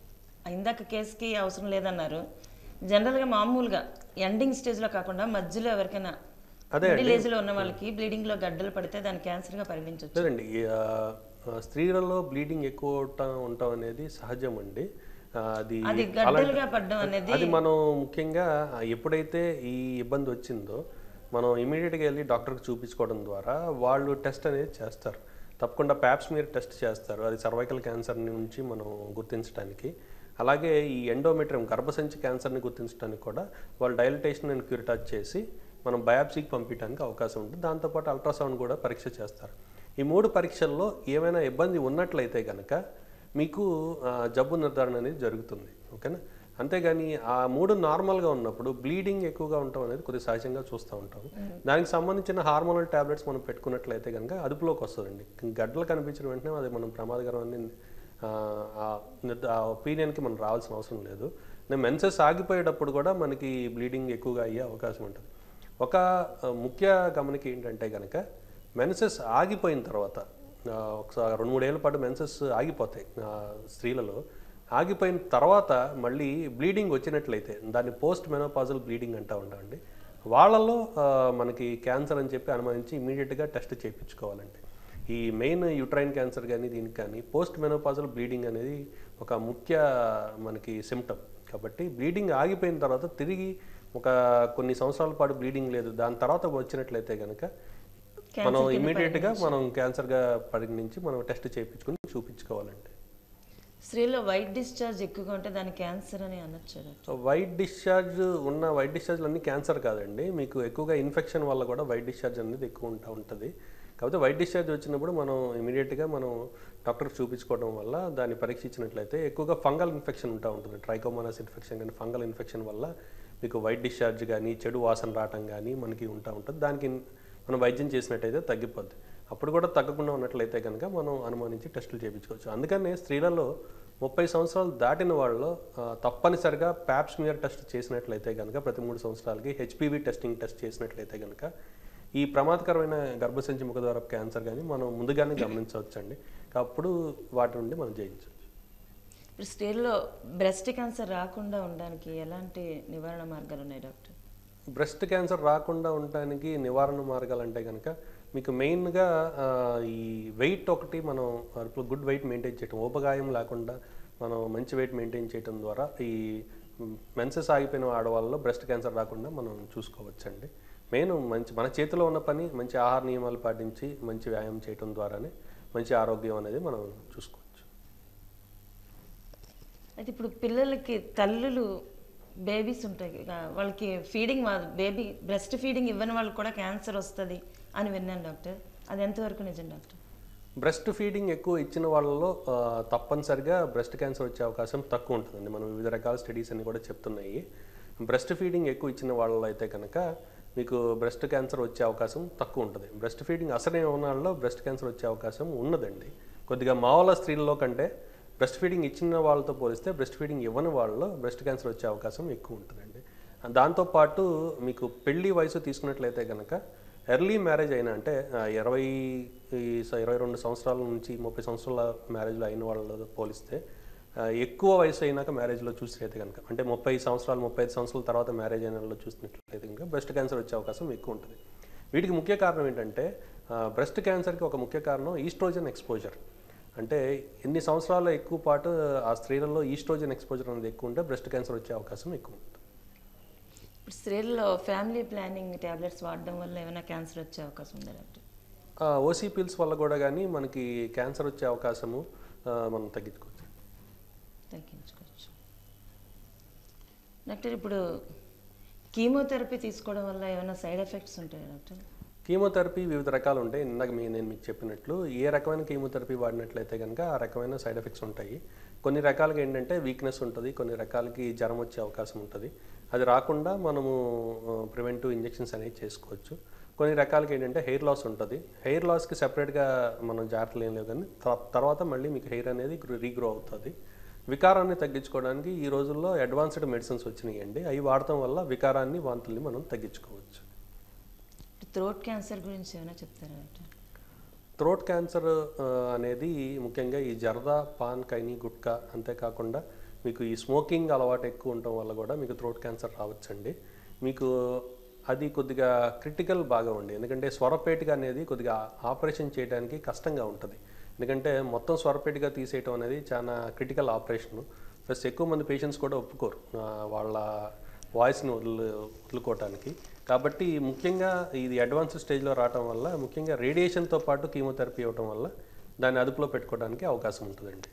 ఇందాక కేసుకి అవసరం లేదన్నారు జనరల్గా మామూలుగా ఎండింగ్ స్టేజ్లో కాకుండా మధ్యలో ఎవరికైనా అదే మిడిల్ ఏజ్లో ఉన్న వాళ్ళకి బ్లీడింగ్లో గడ్డలు పడితే దాన్ని క్యాన్సర్గా పరిగణించవచ్చు లేదండి ఈ, ఆ, ఆ, స్త్రీలలో బ్లీడింగ్ ఎక్కువ అవటం ఉండటం అనేది సహజం అండి ఆ, అది అది గడ్డలుగా పడడం అనేది అది మనం ముఖ్యంగా ఆ, ఎప్పుడైతే ఈ ఇబ్బంది వచ్చిందో మనం ఇమీడియట్గా వెళ్ళి డాక్టర్కి చూపించుకోవడం ద్వారా వాళ్ళు టెస్ట్ అనేది చేస్తారు తప్పకుండా ప్యాప్స్ మీరు టెస్ట్ చేస్తారు అది సర్వైకల్ క్యాన్సర్ నుంచి మనం గుర్తించడానికి అలాగే ఈ ఎండోమెట్రియం గర్భసంచి క్యాన్సర్ని గుర్తించడానికి కూడా వాళ్ళు డైలటేషన్ అండ్ క్యూరిటాజ్ చేసి మనం బయాప్సీకి పంపించడానికి అవకాశం ఉంటుంది దాంతోపాటు అల్ట్రాసౌండ్ కూడా పరీక్ష చేస్తారు ఈ మూడు పరీక్షల్లో ఏమైనా ఇబ్బంది ఉన్నట్లయితే కనుక మీకు ఆ, జబ్బు నిర్ధారణ అనేది జరుగుతుంది ఓకేనా అంతేగాని ఆ మూడు నార్మల్గా ఉన్నప్పుడు బ్లీడింగ్ ఎక్కువగా ఉండటం అనేది కొద్దిగా సహజంగా చూస్తూ ఉంటాం దానికి సంబంధించిన హార్మోనల్ టాబ్లెట్స్ మనం పెట్టుకున్నట్లయితే కనుక అదుపులోకి వస్తుందండి గడ్డలు కనిపించిన వెంటనే అది మనం ప్రమాదకరమని ఆ, ఆ నిర్ద- ఆ ఒపీనియన్కి మనం రావాల్సిన అవసరం లేదు నేను మెన్సెస్ ఆగిపోయేటప్పుడు కూడా మనకి బ్లీడింగ్ ఎక్కువగా అయ్యే అవకాశం ఉంటుంది ఒక ఆ, ముఖ్య గమనిక ఏంటంటే కనుక మెన్సెస్ ఆగిపోయిన తర్వాత ఆ, ఒకసారి రెండు మూడేళ్ల పాటు మెన్సెస్ ఆగిపోతాయి ఆ, స్త్రీలలో ఆగిపోయిన తర్వాత మళ్ళీ బ్లీడింగ్ వచ్చినట్లయితే దాన్ని పోస్ట్ మెనోపాజల్ బ్లీడింగ్ అంటూ ఉంటామండి వాళ్ళల్లో ఆ, మనకి క్యాన్సర్ అని చెప్పి అనుమానించి ఇమీడియట్గా టెస్ట్ చేయించుకోవాలండి ఈ మెయిన్ యూట్రైన్ క్యాన్సర్ కానీ దీనికి కానీ పోస్ట్ మెనోపాజల్ బ్లీడింగ్ అనేది ఒక ముఖ్య మనకి సిమ్టమ్ కాబట్టి బ్లీడింగ్ ఆగిపోయిన తర్వాత తిరిగి ఒక కొన్ని సంవత్సరాల పాటు బ్లీడింగ్ లేదు దాని తర్వాత వచ్చినట్లయితే కనుక మనం ఇమీడియట్గా మనం క్యాన్సర్గా పరిగణించి మనం టెస్ట్ చేయించుకుని చూపించుకోవాలండి స్త్రీలో వైట్ డిశ్చార్జ్ ఎక్కువగా ఉంటే దాన్ని క్యాన్సర్ అని అనొచ్చు డాక్టర్ సో వైట్ డిశ్చార్జ్ ఉన్న వైట్ డిశ్చార్జ్లు అన్ని క్యాన్సర్ కాదండి మీకు ఎక్కువగా ఇన్ఫెక్షన్ వల్ల కూడా వైట్ డిశ్చార్జ్ అనేది ఎక్కువ ఉంటా ఉంటుంది కాకపోతే వైట్ డిశ్చార్జ్ వచ్చినప్పుడు మనం ఇమీడియట్గా మనం డాక్టర్కి చూపించుకోవడం వల్ల దాన్ని పరీక్షించినట్లయితే ఎక్కువగా ఫంగల్ ఇన్ఫెక్షన్ ఉంటా ఉంటుంది ట్రైకోమోనాస్ ఇన్ఫెక్షన్ కానీ ఫంగల్ ఇన్ఫెక్షన్ వల్ల మీకు వైట్ డిశ్చార్జ్ కానీ చెడు వాసన రావటం కానీ మనకి ఉంటా ఉంటుంది దానికి మనం వైద్యం చేసినట్టయితే తగ్గిపోద్ది అప్పుడు కూడా తగ్గకుండా ఉన్నట్లయితే కనుక మనం అనుమానించి టెస్టులు చేయించుకోవచ్చు అందుకనే స్త్రీలలో ముప్పై సంవత్సరాలు దాటిన వాళ్ళలో ఆ, తప్పనిసరిగా ప్యాప్స్మియర్ టెస్ట్ చేసినట్లయితే కనుక ప్రతి మూడు సంవత్సరాలకి హెచ్పివి టెస్టింగ్ టెస్ట్ చేసినట్లయితే కనుక ఈ ప్రమాదకరమైన గర్భసంచి ముఖద్వార క్యాన్సర్ కానీ మనం ముందుగానే గమనించవచ్చండి అప్పుడు వాటి నుండి మనం జయించవచ్చు ఇప్పుడు స్త్రీల్లో బ్రెస్ట్ క్యాన్సర్ రాకుండా ఉండడానికి ఎలాంటి నివారణ మార్గాలు ఉన్నాయి డాక్టర్ బ్రెస్ట్ క్యాన్సర్ రాకుండా ఉండడానికి నివారణ మార్గాలు అంటే కనుక మీకు మెయిన్గా ఆ, ఈ వెయిట్ ఒకటి మనం ఇప్పుడు గుడ్ వెయిట్ మెయింటైన్ చేయటం ఊపగాయం లేకుండా మనం మంచి వెయిట్ మెయింటైన్ చేయటం ద్వారా ఈ మెన్సెస్ ఆగిపోయిన ఆడవాళ్ళలో బ్రెస్ట్ క్యాన్సర్ రాకుండా మనం చూసుకోవచ్చండి మెయిన్ మంచి మన చేతిలో ఉన్న పని మంచి ఆహార నియమాలు పాటించి మంచి వ్యాయామం చేయటం ద్వారానే మంచి ఆరోగ్యం అనేది మనం చూసుకోవచ్చు అయితే ఇప్పుడు పిల్లలకి తల్లులు బేబీస్ ఉంటాయి ఇక వాళ్ళకి ఫీడింగ్ బేబీ బ్రెస్ట్ ఫీడింగ్ ఇవ్వని వాళ్ళకి కూడా క్యాన్సర్ వస్తుంది అని విన్నాను డాక్టర్ అది ఎంతవరకు నిజం డాక్టర్ బ్రెస్ట్ ఫీడింగ్ ఎక్కువ ఇచ్చిన వాళ్ళలో ఆ, తప్పనిసరిగా బ్రెస్ట్ క్యాన్సర్ వచ్చే అవకాశం తక్కువ ఉంటుందండి మనం వివిధ రకాల స్టడీస్ అని కూడా చెప్తున్నాయి బ్రెస్ట్ ఫీడింగ్ ఎక్కువ ఇచ్చిన వాళ్ళలో అయితే కనుక మీకు బ్రెస్ట్ క్యాన్సర్ వచ్చే అవకాశం తక్కువ ఉంటుంది బ్రెస్ట్ ఫీడింగ్ అసలే ఉన్న వాళ్ళలో బ్రెస్ట్ క్యాన్సర్ వచ్చే అవకాశం ఉన్నదండి కొద్దిగా మామూలు స్త్రీల్లో కంటే బ్రెస్ట్ ఫీడింగ్ ఇచ్చిన వాళ్ళతో పోలిస్తే బ్రెస్ట్ ఫీడింగ్ ఇవ్వని వాళ్ళలో బ్రెస్ట్ క్యాన్సర్ వచ్చే అవకాశం ఎక్కువ ఉంటుందండి దాంతోపాటు మీకు పెళ్లి వయసు తీసుకున్నట్లయితే కనుక ఎర్లీ మ్యారేజ్ అయినా అంటే ఆ, ఇరవై ఈ స- ఇరవై రెండు సంవత్సరాల నుంచి ముప్పై సంవత్సరాల మ్యారేజ్లో అయిన వాళ్ళతో పోలిస్తే ఆ, ఎక్కువ వయసు అయినాక మ్యారేజ్లో చూసినట్లయితే కనుక అంటే ముప్పై సంవత్సరాలు ముప్పై ఐదు సంవత్సరాల తర్వాత మ్యారేజ్ అయిన వాళ్ళు చూసినట్లయితే కనుక బ్రెస్ట్ క్యాన్సర్ వచ్చే అవకాశం ఎక్కువ ఉంటుంది వీటికి ముఖ్య కారణం ఏంటంటే బ్రెస్ట్ క్యాన్సర్కి ఒక ముఖ్య కారణం ఈస్ట్రోజన్ ఎక్స్పోజర్ అంటే ఎన్ని సంవత్సరాలు ఎక్కువ పాటు ఆ స్త్రీలలో ఈస్ట్రోజన్ ఎక్స్పోజర్ అనేది ఎక్కువ ఉంటే బ్రెస్ట్ క్యాన్సర్ వచ్చే అవకాశం ఎక్కువ ఉంటుంది ఇప్పుడు స్త్రీల్లో ఫ్యామిలీ ప్లానింగ్ ట్యాబ్లెట్స్ వాడడం వల్ల ఏమైనా క్యాన్సర్ వచ్చే అవకాశం ఉందా డాక్టర్ ఓసీ పిల్స్ వల్ల కూడా కానీ మనకి క్యాన్సర్ వచ్చే అవకాశము ఆ, మనం తగ్గించుకోవచ్చు తగ్గించుకోవచ్చు డాక్టర్ ఇప్పుడు కీమోథెరపీ తీసుకోవడం వల్ల ఏమైనా సైడ్ ఎఫెక్ట్స్ ఉంటాయా డాక్టర్ కీమోథెరపీ వివిధ రకాలు ఉంటాయి ఇందాక మీ నేను మీకు చెప్పినట్లు ఏ రకమైన కీమోథెరపీ వాడినట్లయితే కనుక ఆ రకమైన సైడ్ ఎఫెక్ట్స్ ఉంటాయి కొన్ని రకాలకి ఏంటంటే వీక్నెస్ ఉంటుంది కొన్ని రకాలకి జ్వరం వచ్చే అవకాశం ఉంటుంది అది రాకుండా మనము ప్రివెంటివ్ ఇంజెక్షన్స్ అనేవి చేసుకోవచ్చు కొన్ని రకాలకి ఏంటంటే హెయిర్ లాస్ ఉంటుంది హెయిర్ లాస్కి సెపరేట్గా మనం జాగ్రత్తలు ఏం లేవు కానీ త- తర్వాత మళ్ళీ మీకు హెయిర్ అనేది రీగ్రో అవుతుంది వికారాన్ని తగ్గించుకోవడానికి ఈ రోజుల్లో అడ్వాన్స్డ్ మెడిసిన్స్ వచ్చినాయండి అవి వాడటం వల్ల వికారాన్ని వాంతుల్ని మనం తగ్గించుకోవచ్చు థ్రోట్ క్యాన్సర్ గురించి ఏమైనా చెప్తారా డాక్టర్ థ్రోట్ క్యాన్సర్ ఆ, అనేది ముఖ్యంగా ఈ జర్దా పాన్ కైని గుట్కా అంతేకాకుండా మీకు ఈ స్మోకింగ్ అలవాటు ఎక్కువ ఉండటం వల్ల కూడా మీకు థ్రోట్ క్యాన్సర్ రావచ్చండి మీకు అది కొద్దిగా క్రిటికల్ బాగా ఉండి ఎందుకంటే స్వరపేటిక అనేది కొద్దిగా ఆపరేషన్ చేయడానికి కష్టంగా ఉంటుంది ఎందుకంటే మొత్తం స్వరపేటిక తీసేయటం అనేది చాలా క్రిటికల్ ఆపరేషన్ ప్లస్ ఎక్కువ మంది పేషెంట్స్ కూడా ఒప్పుకోరు ఆ, వాళ్ళ వాయిస్ని వదులు వదులుకోవటానికి కాబట్టి ముఖ్యంగా ఇది అడ్వాన్స్ స్టేజ్లో రావటం వల్ల ముఖ్యంగా రేడియేషన్తో పాటు కీమోథెరపీ ఇవ్వటం వల్ల దాన్ని అదుపులో పెట్టుకోవడానికి అవకాశం ఉంటుందండి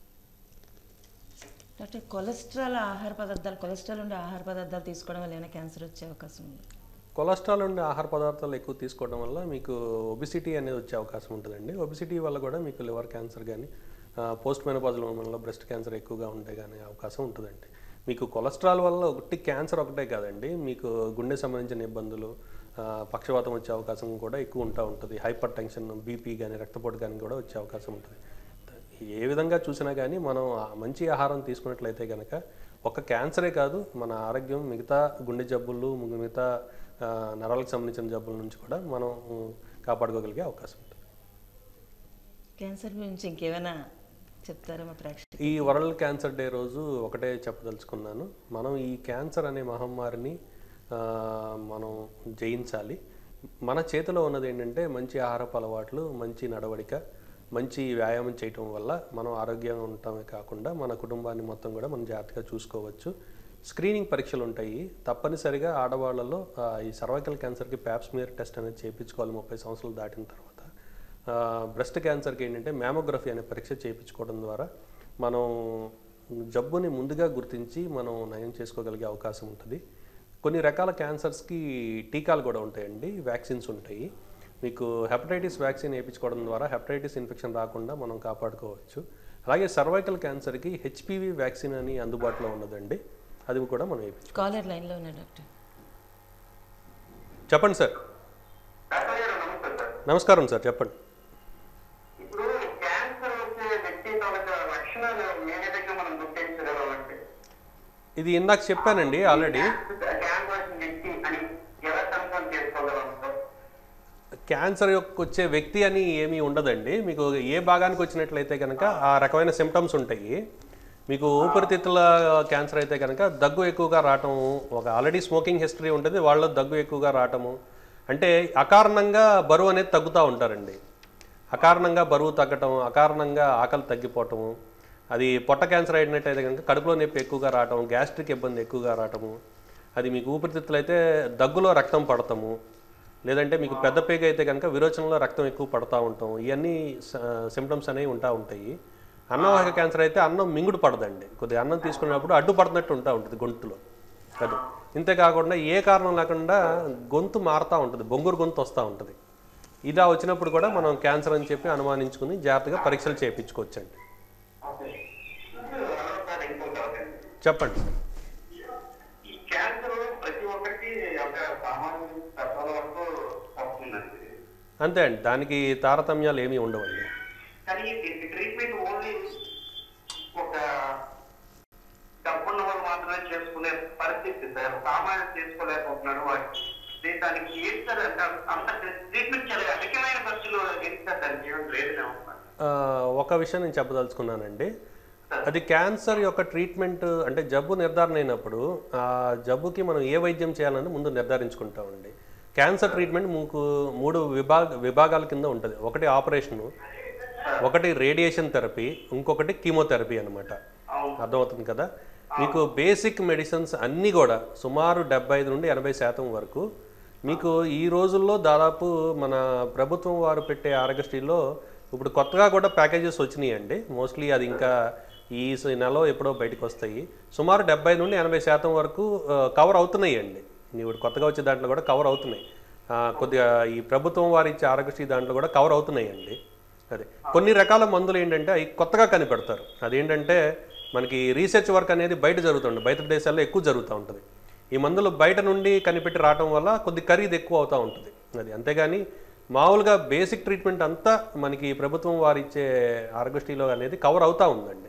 డాక్టర్ కొలెస్ట్రాల్ ఆహార పదార్థాలు కొలెస్ట్రాల్ ఉండే ఆహార పదార్థాలు తీసుకోవడం వల్ల ఏమైనా క్యాన్సర్ వచ్చే అవకాశం ఉంది కొలెస్ట్రాల్ ఉండే ఆహార పదార్థాలు ఎక్కువ తీసుకోవడం వల్ల మీకు ఒబిసిటీ అనేది వచ్చే అవకాశం ఉంటుందండి ఒబిసిటీ వల్ల కూడా మీకు లివర్ క్యాన్సర్ కానీ పోస్ట్ మెనోపాజల్ ఉమెన్లో బ్రెస్ట్ క్యాన్సర్ ఎక్కువగా ఉంటే కానీ అవకాశం ఉంటుందండి మీకు కొలెస్ట్రాల్ వల్ల ఒకటి క్యాన్సర్ ఒకటే కాదండి మీకు గుండె సంబంధించిన ఇబ్బందులు ఆ, పక్షవాతం వచ్చే అవకాశం కూడా ఎక్కువ ఉంటా ఉంటుంది హైపర్ టెన్షన్ బీపీ కానీ రక్తపోటు కానీ కూడా వచ్చే అవకాశం ఉంటుంది ఏ విధంగా చూసినా కానీ మనం ఆ మంచి ఆహారం తీసుకున్నట్లయితే కనుక ఒక క్యాన్సరే కాదు మన ఆరోగ్యం మిగతా గుండె జబ్బులు మిగతా ఆ, నరాలకు సంబంధించిన జబ్బుల నుంచి కూడా మనం ఉమ్, కాపాడుకోగలిగే అవకాశం ఉంటుంది క్యాన్సర్ గురించి ఇంకేమైనా చెప్తారా మా ప్రేక్షకులు ఈ వరల్డ్ క్యాన్సర్ డే రోజు ఒకటే చెప్పదలుచుకున్నాను మనం ఈ క్యాన్సర్ అనే మహమ్మారిని ఆ, మనం జయించాలి మన చేతిలో ఉన్నది ఏంటంటే మంచి ఆహారపు అలవాట్లు మంచి నడవడిక మంచి వ్యాయామం చేయటం వల్ల మనం ఆరోగ్యంగా ఉండటమే కాకుండా మన కుటుంబాన్ని మొత్తం కూడా మనం జాగ్రత్తగా చూసుకోవచ్చు స్క్రీనింగ్ పరీక్షలు ఉంటాయి తప్పనిసరిగా ఆడవాళ్ళలో ఆ, ఈ సర్వైకల్ క్యాన్సర్కి ప్యాప్స్మియర్ టెస్ట్ అనేది చేయించుకోవాలి ముప్పై సంవత్సరాలు దాటిన తర్వాత బ్రెస్ట్ క్యాన్సర్కి ఏంటంటే మ్యామోగ్రఫీ అనే పరీక్ష చేయించుకోవడం ద్వారా మనం జబ్బుని ముందుగా గుర్తించి మనం నయం చేసుకోగలిగే అవకాశం ఉంటుంది కొన్ని రకాల క్యాన్సర్స్కి టీకాలు కూడా ఉంటాయండి వ్యాక్సిన్స్ ఉంటాయి మీకు హెపటైటిస్ వ్యాక్సిన్ వేయించుకోవడం ద్వారా హెపటైటిస్ ఇన్ఫెక్షన్ రాకుండా మనం కాపాడుకోవచ్చు అలాగే సర్వైకల్ క్యాన్సర్కి హెచ్పివి వ్యాక్సిన్ అని అందుబాటులో ఉన్నదండి అది కూడా మనం వేయించుకోవచ్చు కాలర్ లైన్లో ఉన్నా డాక్టర్ చెప్పండి సార్ డాక్టర్ గారు నమస్తే సార్ నమస్కారం సార్ చెప్పండి ఇప్పుడు క్యాన్సర్ వచ్చే వ్యక్తి తాలూకా లక్షణాలు ఏ విధంగా మనం గుర్తించగలమంటే ఇది ఇందాక చెప్పానండి ఆల్రెడీ క్యాన్సర్ వచ్చిన వ్యక్తి అని ఎలా కన్ఫర్మ్ చేసుకోగలం సార్ క్యాన్సర్ యొక్క వచ్చే వ్యక్తి అని ఏమీ ఉండదండి మీకు ఏ భాగానికి వచ్చినట్లయితే కనుక ఆ రకమైన సిమ్టమ్స్ ఉంటాయి మీకు ఊపిరితిత్తుల క్యాన్సర్ అయితే కనుక దగ్గు ఎక్కువగా రావటం ఒక ఆల్రెడీ స్మోకింగ్ హిస్టరీ ఉంటుంది వాళ్ళలో దగ్గు ఎక్కువగా రావటము అంటే అకారణంగా బరువు అనేది తగ్గుతూ ఉంటారండి అకారణంగా బరువు తగ్గటం అకారణంగా ఆకలి తగ్గిపోవటము అది పొట్ట క్యాన్సర్ అయినట్టయితే కనుక కడుపులో నొప్పి ఎక్కువగా రావటం గ్యాస్ట్రిక్ ఇబ్బంది ఎక్కువగా రావటము అది మీకు ఊపిరితిత్తులు అయితే దగ్గులో రక్తం పడటము లేదంటే మీకు పెద్ద పేగ అయితే కనుక విరోచనలో రక్తం ఎక్కువ పడతా ఉంటాం ఇవన్నీ సిమ్టమ్స్ అనేవి ఉంటా ఉంటాయి అన్నవాహిక క్యాన్సర్ అయితే అన్నం మింగుడు పడదండి కొద్దిగా అన్నం తీసుకున్నప్పుడు అడ్డు పడుతున్నట్టు ఉంటా ఉంటుంది గొంతులో అది ఇంతే కాకుండా ఏ కారణం లేకుండా గొంతు మారుతూ ఉంటుంది బొంగురు గొంతు వస్తూ ఉంటుంది ఇలా వచ్చినప్పుడు కూడా మనం క్యాన్సర్ అని చెప్పి అనుమానించుకుని జాగ్రత్తగా పరీక్షలు చేయించుకోవచ్చండి ఓకే హలో సార్ ఇంకొక డౌట్. చెప్పండి ఈ క్యాన్సర్ ప్రతి ఒక్కరికి ఒక సామాన్య పెద్దల వరకు వస్తుందండి అంతే అండి దానికి తారతమ్యాలు ఏమీ ఉండవండి కానీ దీనికి ట్రీట్మెంట్ ఓన్లీ ఒక డబ్బున్న వాళ్ళు మాత్రమే చేసుకునే పరిస్థితి సార్ సామాన్యం చేసుకోలేకపోతున్నాడు వాటి దానికి ఏంటి సార్ అంటే అంత ట్రీట్మెంట్ చాలా అధికమైన ఖర్చులు ఏంటి సార్ దానికి ఏం లేదని అనుకుంటున్నాను ఆ, ఒక విషయం నేను చెప్పదలుచుకున్నానండి అది క్యాన్సర్ యొక్క ట్రీట్మెంట్ అంటే జబ్బు నిర్ధారణ అయినప్పుడు ఆ జబ్బుకి మనం ఏ వైద్యం చేయాలని ముందు నిర్ధారించుకుంటామండి క్యాన్సర్ ట్రీట్మెంట్ మీకు మూడు విభాగ విభాగాల కింద ఉంటుంది ఒకటి ఆపరేషను ఒకటి రేడియేషన్ థెరపీ ఇంకొకటి కీమోథెరపీ అనమాట అర్థమవుతుంది కదా మీకు బేసిక్ మెడిసిన్స్ అన్నీ కూడా సుమారు డెబ్బై ఐదు నుండి ఎనభై శాతం వరకు మీకు ఈ రోజుల్లో దాదాపు మన ప్రభుత్వం వారు పెట్టే ఆరోగ్యశ్రీలో ఇప్పుడు కొత్తగా కూడా ప్యాకేజెస్ వచ్చినాయండి మోస్ట్లీ అది ఇంకా ఈ స- నెలలో ఎప్పుడో బయటకు వస్తాయి సుమారు డెబ్బై నుండి ఎనభై శాతం వరకు కవర్ అవుతున్నాయి అండి ఇప్పుడు కొత్తగా వచ్చే దాంట్లో కూడా కవర్ అవుతున్నాయి ఆ, కొద్దిగా ఈ ప్రభుత్వం వారు ఇచ్చే ఆరోగ్యశ్రీ దాంట్లో కూడా కవర్ అవుతున్నాయి అండి అదే కొన్ని రకాల మందులు ఏంటంటే అవి కొత్తగా కనిపెడతారు అదేంటంటే మనకి రీసెర్చ్ వర్క్ అనేది బయట జరుగుతుంది బయట దేశాల్లో ఎక్కువ జరుగుతూ ఉంటుంది ఈ మందులు బయట నుండి కనిపెట్టి రావటం వల్ల కొద్ది ఖరీదు ఎక్కువ అవుతూ ఉంటుంది అది అంతేగాని మామూలుగా బేసిక్ ట్రీట్మెంట్ అంతా మనకి ప్రభుత్వం వారు ఇచ్చే ఆరోగ్యశ్రీలో అనేది కవర్ అవుతూ ఉందండి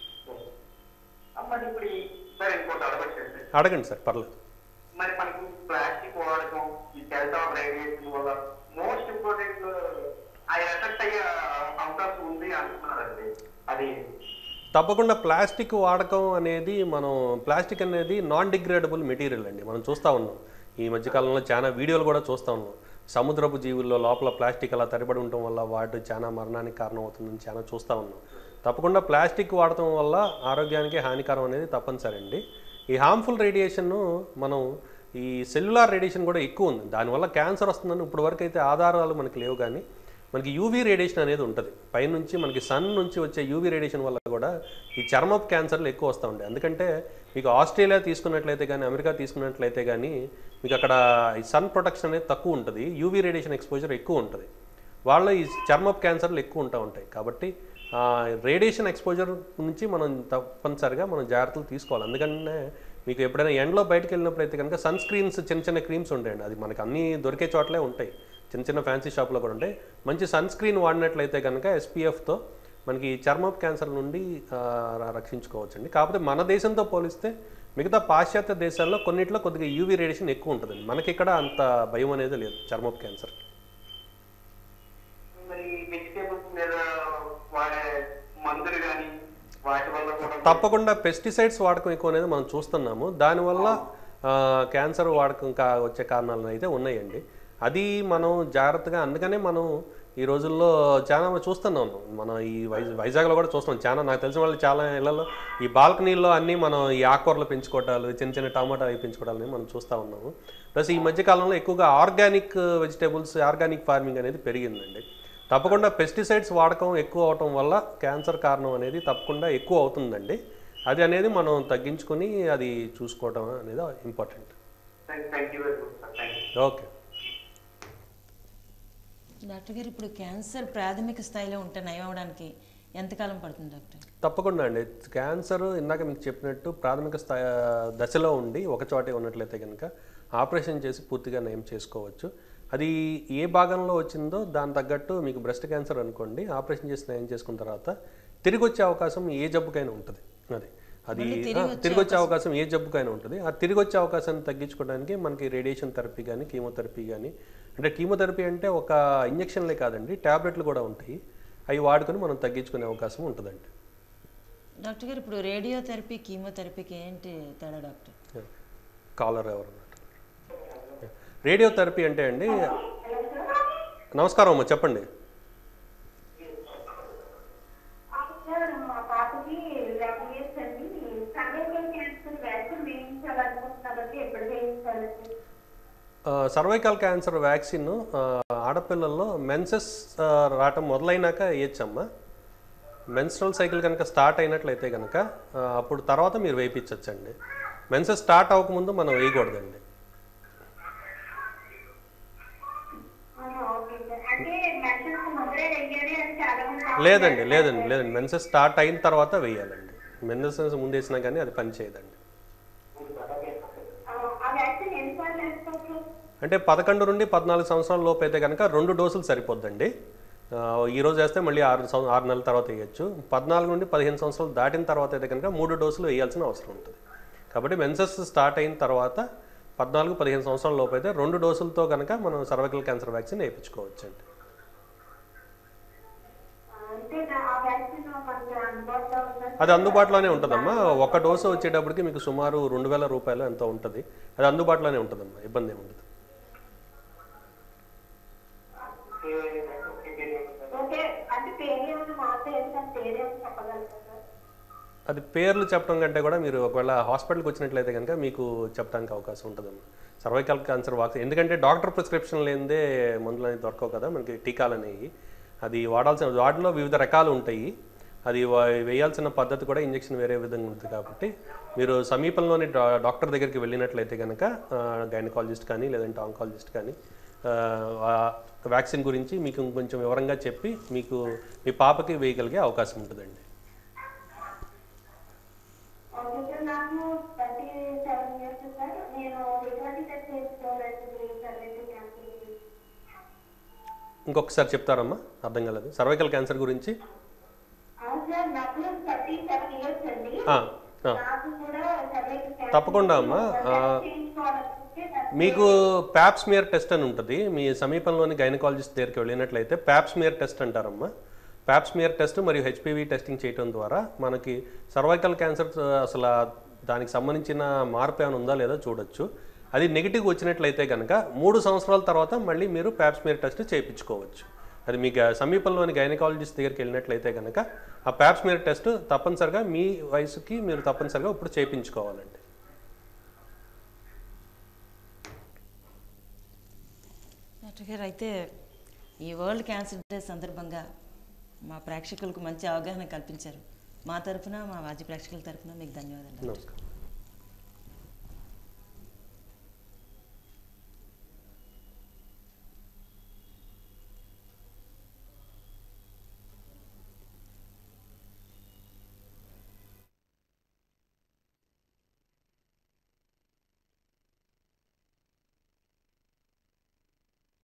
మరి ఇప్పుడు ఈ- సార్ ఇంకోటి అడగచ్చేసి అడగండి సార్ పర్లేదు మరి మనకి ప్లాస్టిక్ వాడకం ఈ డెల్టా రేడియేషన్ వల్ల మోస్ట్ ఇంపార్టెంట్ ఆ ఎఫెక్ట్ అయ్యే అవకాశం ఉంది అంటున్నారండి అది తప్పకుండా ప్లాస్టిక్ వాడకం అనేది మనం ప్లాస్టిక్ అనేది నాన్ డిగ్రేడబుల్ మెటీరియల్ అండి మనం చూస్తూ ఉన్నాం ఈ మధ్యకాలంలో చాలా వీడియోలు కూడా చూస్తూ ఉన్నాం సముద్రపు జీవుల్లో లోపల ప్లాస్టిక్ అలా తడిపడి ఉండటం వల్ల వాటి చాలా మరణానికి కారణం అవుతుందని చాలా చూస్తూ ఉన్నాం తప్పకుండా ప్లాస్టిక్ వాడటం వల్ల ఆరోగ్యానికి హానికరం అనేది తప్పనిసరి అండి ఈ హార్మ్ఫుల్ రేడియేషన్ను మనం ఈ సెల్యులార్ రేడియేషన్ కూడా ఎక్కువ ఉంది దానివల్ల క్యాన్సర్ వస్తుందని ఇప్పటి వరకు అయితే ఆధారాలు మనకి లేవు కానీ మనకి యూవీ రేడియేషన్ అనేది ఉంటుంది పైనుంచి మనకి సన్ నుంచి వచ్చే యూవీ రేడియేషన్ వల్ల కూడా ఈ చర్మపు క్యాన్సర్లు ఎక్కువ వస్తూ ఉంటాయి ఎందుకంటే మీకు ఆస్ట్రేలియా తీసుకున్నట్లయితే కానీ అమెరికా తీసుకున్నట్లయితే కానీ మీకు అక్కడ ఈ సన్ ప్రొటెక్షన్ అనేది తక్కువ ఉంటుంది యూవీ రేడియేషన్ ఎక్స్పోజర్ ఎక్కువ ఉంటుంది వాళ్ళ ఈ చర్మపు క్యాన్సర్లు ఎక్కువ ఉంటా ఉంటాయి కాబట్టి ఆ రేడియేషన్ ఎక్స్పోజర్ నుంచి మనం తప్పనిసరిగా మనం జాగ్రత్తలు తీసుకోవాలి అందుకనే మీకు ఎప్పుడైనా ఎండలో బయటకు వెళ్ళినప్పుడు అయితే కనుక సన్ స్క్రీన్స్ చిన్న చిన్న క్రీమ్స్ ఉంటాయండి అది మనకు అన్నీ దొరికే చోట్లే ఉంటాయి చిన్న చిన్న ఫ్యాన్సీ షాప్లో కూడా ఉంటాయి మంచి సన్ స్క్రీన్ వాడినట్లయితే కనుక ఎస్పీఎఫ్తో మనకి చర్మపు క్యాన్సర్ నుండి ఆ, ర- రక్షించుకోవచ్చండి కాకపోతే మన దేశంతో పోలిస్తే మిగతా పాశ్చాత్య దేశాల్లో కొన్నిట్లో కొద్దిగా యూవీ రేడియేషన్ ఎక్కువ ఉంటుందండి మనకి ఇక్కడ అంత భయం అనేది లేదు చర్మపు క్యాన్సర్ మరి వెజిటేబుల్స్ మీద వాడే మందులు కానీ వాటి వల్ల కూడా తప్పకుండా పెస్టిసైడ్స్ వాడకం ఎక్కువ అనేది మనం చూస్తున్నాము దానివల్ల ఆ, క్యాన్సర్ వాడకం కా వచ్చే కారణాలు అయితే ఉన్నాయండి అది మనం జాగ్రత్తగా అందుకనే మనం ఈ రోజుల్లో చాలా చూస్తున్నాం మనం ఈ వై వైజాగ్లో కూడా చూస్తున్నాం చాలా నాకు తెలిసిన వాళ్ళు చాలా ఇళ్లలో ఈ బాల్కనీల్లో అన్నీ మనం ఈ ఆకుకూరలు పెంచుకోవటాలు చిన్న చిన్న టమాటా అవి పెంచుకోవడాలని మనం చూస్తూ ఉన్నాము ప్లస్ ఈ మధ్య కాలంలో ఎక్కువగా ఆర్గానిక్ వెజిటేబుల్స్ ఆర్గానిక్ ఫార్మింగ్ అనేది పెరిగిందండి తప్పకుండా పెస్టిసైడ్స్ వాడకం ఎక్కువ అవటం వల్ల క్యాన్సర్ కారణం అనేది తప్పకుండా ఎక్కువ అవుతుందండి అది అనేది మనం తగ్గించుకొని అది చూసుకోవడం అనేది important thank you very much sir thank you okay doctor గారు ఇప్పుడు క్యాన్సర్ ప్రాథమిక స్థాయిలో ఉంటే నయం అవడానికి ఎంతకాలం పడుతుంది డాక్టర్ తప్పకుండా అండి క్యాన్సర్ ఇందాక మీకు చెప్పినట్టు ప్రాథమిక స్థాయి దశలో ఉండి ఒక చోటే ఉన్నట్లయితే కనుక ఆపరేషన్ చేసి పూర్తిగా నయం చేసుకోవచ్చు అది ఏ భాగంలో వచ్చిందో దాని తగ్గట్టు మీకు బ్రెస్ట్ క్యాన్సర్ అనుకోండి ఆపరేషన్ చేసి నయం చేసుకున్న తర్వాత తిరిగి వచ్చే అవకాశం ఏ జబ్బుకైనా ఉంటుంది అది అది ఆ, తిరిగి వచ్చే అవకాశం ఏ జబ్బుకైనా ఉంటుంది ఆ తిరిగి వచ్చే అవకాశాన్ని తగ్గించుకోవడానికి మనకి రేడియేషన్ థెరపీ కానీ కీమోథెరపీ కానీ అంటే కీమోథెరపీ అంటే ఒక ఇంజక్షన్లే కాదండి ట్యాబ్లెట్లు కూడా ఉంటాయి అవి వాడుకొని మనం తగ్గించుకునే అవకాశం ఉంటుందండి డాక్టర్ గారు ఇప్పుడు రేడియోథెరపీ కీమోథెరపీకి ఏంటి తేడా డాక్టర్ కాలర్ ఎవరు రేడియోథెరపీ అంటే అండి నమస్కారం అమ్మ చెప్పండి సార్ మా పాపకి లెవెన్ ఇయర్స్ అండి సర్వైకల్ క్యాన్సర్ వ్యాక్సిన్ వేయించాలనుకుంటున్నారండి ఎప్పుడు వేయించాలండి సర్వైకల్ క్యాన్సర్ వ్యాక్సిన్ ఆ, ఆడపిల్లల్లో మెన్సెస్ ఆ, రావటం మొదలైనాక వేయచ్చమ్మా మెన్స్ట్రల్ సైకిల్ కనుక స్టార్ట్ అయినట్లయితే కనుక ఆ, అప్పుడు తర్వాత మీరు వేయించవచ్చండి మెన్సెస్ స్టార్ట్ అవ్వకముందు మనం వేయకూడదండి ఓకే సార్ అంటే మెన్షన్స్ ముందరే వెయ్యాలి అని చాలా మంది లేదండి లేదండి లేదండి మెన్సెస్ స్టార్ట్ అయిన తర్వాత వేయాలండి మెన్సెస్ ముందు వేసినా కానీ అది పని చేయదండి ఆ వ్యాక్సిన్ ఎన్నిసార్లు వేసుకోవచ్చు అంటే పదకొండు నుండి పద్నాలుగు సంవత్సరాల లోపు అయితే కనుక రెండు డోసులు సరిపోద్దండి ఆ, ఈ రోజు వేస్తే మళ్ళీ ఆరు సం- ఆరు నెలల తర్వాత వేయచ్చు పద్నాలుగు నుండి పదిహేను సంవత్సరాలు దాటిన తర్వాత అయితే కనుక మూడు డోసులు వేయాల్సిన అవసరం ఉంటుంది కాబట్టి మెన్సెస్ స్టార్ట్ అయిన తర్వాత పద్నాలుగు పదిహేను సంవత్సరాల లోపు అయితే రెండు డోసులతో కనుక మనం సర్వైకల్ క్యాన్సర్ వ్యాక్సిన్ వేయించుకోవచ్చు అండి అంటే ఆ వ్యాక్సిన్ మనకి అందుబాటులో ఉందా అది అందుబాటులోనే ఉంటుందమ్మా ఒక డోసు వచ్చేటప్పటికి మీకు సుమారు రెండు వేల రూపాయలు ఎంతో ఉంటుంది అది అందుబాటులోనే ఉంటుందమ్మా ఇబ్బంది ఏమి ఉండదు ఓకే అంటే పేరు ఏమైనా మాత్రం ఎందుకంటే పేరు ఏమైనా చెప్పగలుగుతారు సార్ అది పేర్లు చెప్పడం కంటే కూడా మీరు ఒకవేళ హాస్పిటల్కి వచ్చినట్లయితే కనుక మీకు చెప్పడానికి అవకాశం ఉంటుందమ్మా సర్వైకల్ క్యాన్సర్ వాక్సిన్ ఎందుకంటే డాక్టర్ ప్రిస్క్రిప్షన్ లేనిదే మందులు అనేవి దొరకవు కదా మనకి టీకాలు అనేవి అది వాడాల్సిన వాటిలో వివిధ రకాలు ఉంటాయి అది వా- వేయాల్సిన పద్ధతి కూడా ఇంజెక్షన్ వేరే విధంగా ఉంటుంది కాబట్టి మీరు సమీపంలోని డా- డాక్టర్ దగ్గరికి వెళ్ళినట్లయితే కనుక గైనకాలజిస్ట్ కానీ లేదంటే ఆంకాలజిస్ట్ కానీ ఆ, ఆ వ్యాక్సిన్ గురించి మీకు కొంచెం వివరంగా చెప్పి మీకు మీ పాపకి వేయగలిగే అవకాశం ఉంటుందండి ఓకే సార్ నాకు థర్టీ సెవెన్ ఇయర్స్ సార్ నేను ఎటువంటి టెస్ట్ చేసుకోవాలంటే సర్వైకల్ క్యాన్సర్ గురించి ఇంకొకసారి చెప్తారమ్మా అర్థం కాలేదు సర్వైకల్ క్యాన్సర్ గురించి అవును సార్ నాకు థర్టీ సెవెన్ ఇయర్స్ అండి ఆ, ఆ. నాకు కూడా సర్వైకల్ క్యాన్సర్ తప్పకుండా అమ్మా ఆ, చేయించుకోవాలనుకుంటే దానికి మీకు ప్యాప్స్మియర్ టెస్ట్ అని ఉంటుంది మీ సమీపంలోని గైనకాలజిస్ట్ దగ్గరికి వెళ్ళినట్లయితే ప్యాప్స్మియర్ టెస్ట్ అంటారమ్మా ప్యాప్స్మియర్ టెస్ట్ మరియు హెచ్పివి టెస్టింగ్ చేయడం ద్వారా మనకి సర్వైకల్ క్యాన్సర్ అసలు ఆ దానికి సంబంధించిన మార్పు ఏమైనా ఉందా లేదా చూడొచ్చు అది నెగిటివ్ వచ్చినట్లయితే కనుక మూడు సంవత్సరాల తర్వాత మళ్ళీ మీరు ప్యాప్స్మియర్ టెస్ట్ చేయించుకోవచ్చు అది మీ గ- సమీపంలోని గైనకాలజిస్ట్ దగ్గరికి వెళ్ళినట్లయితే కనుక ఆ ప్యాప్స్మియర్ టెస్ట్ తప్పనిసరిగా మీ వయసుకి మీరు తప్పనిసరిగా ఇప్పుడు చేయించుకోవాలండి డాక్టర్ గారు అయితే ఈ వరల్డ్ క్యాన్సర్ డే సందర్భంగా మా ప్రేక్షకులకు మంచి అవగాహన కల్పించారు మా తరఫున మా వాజీ ప్రేక్షకుల తరఫున మీకు ధన్యవాదాలు నమస్కారం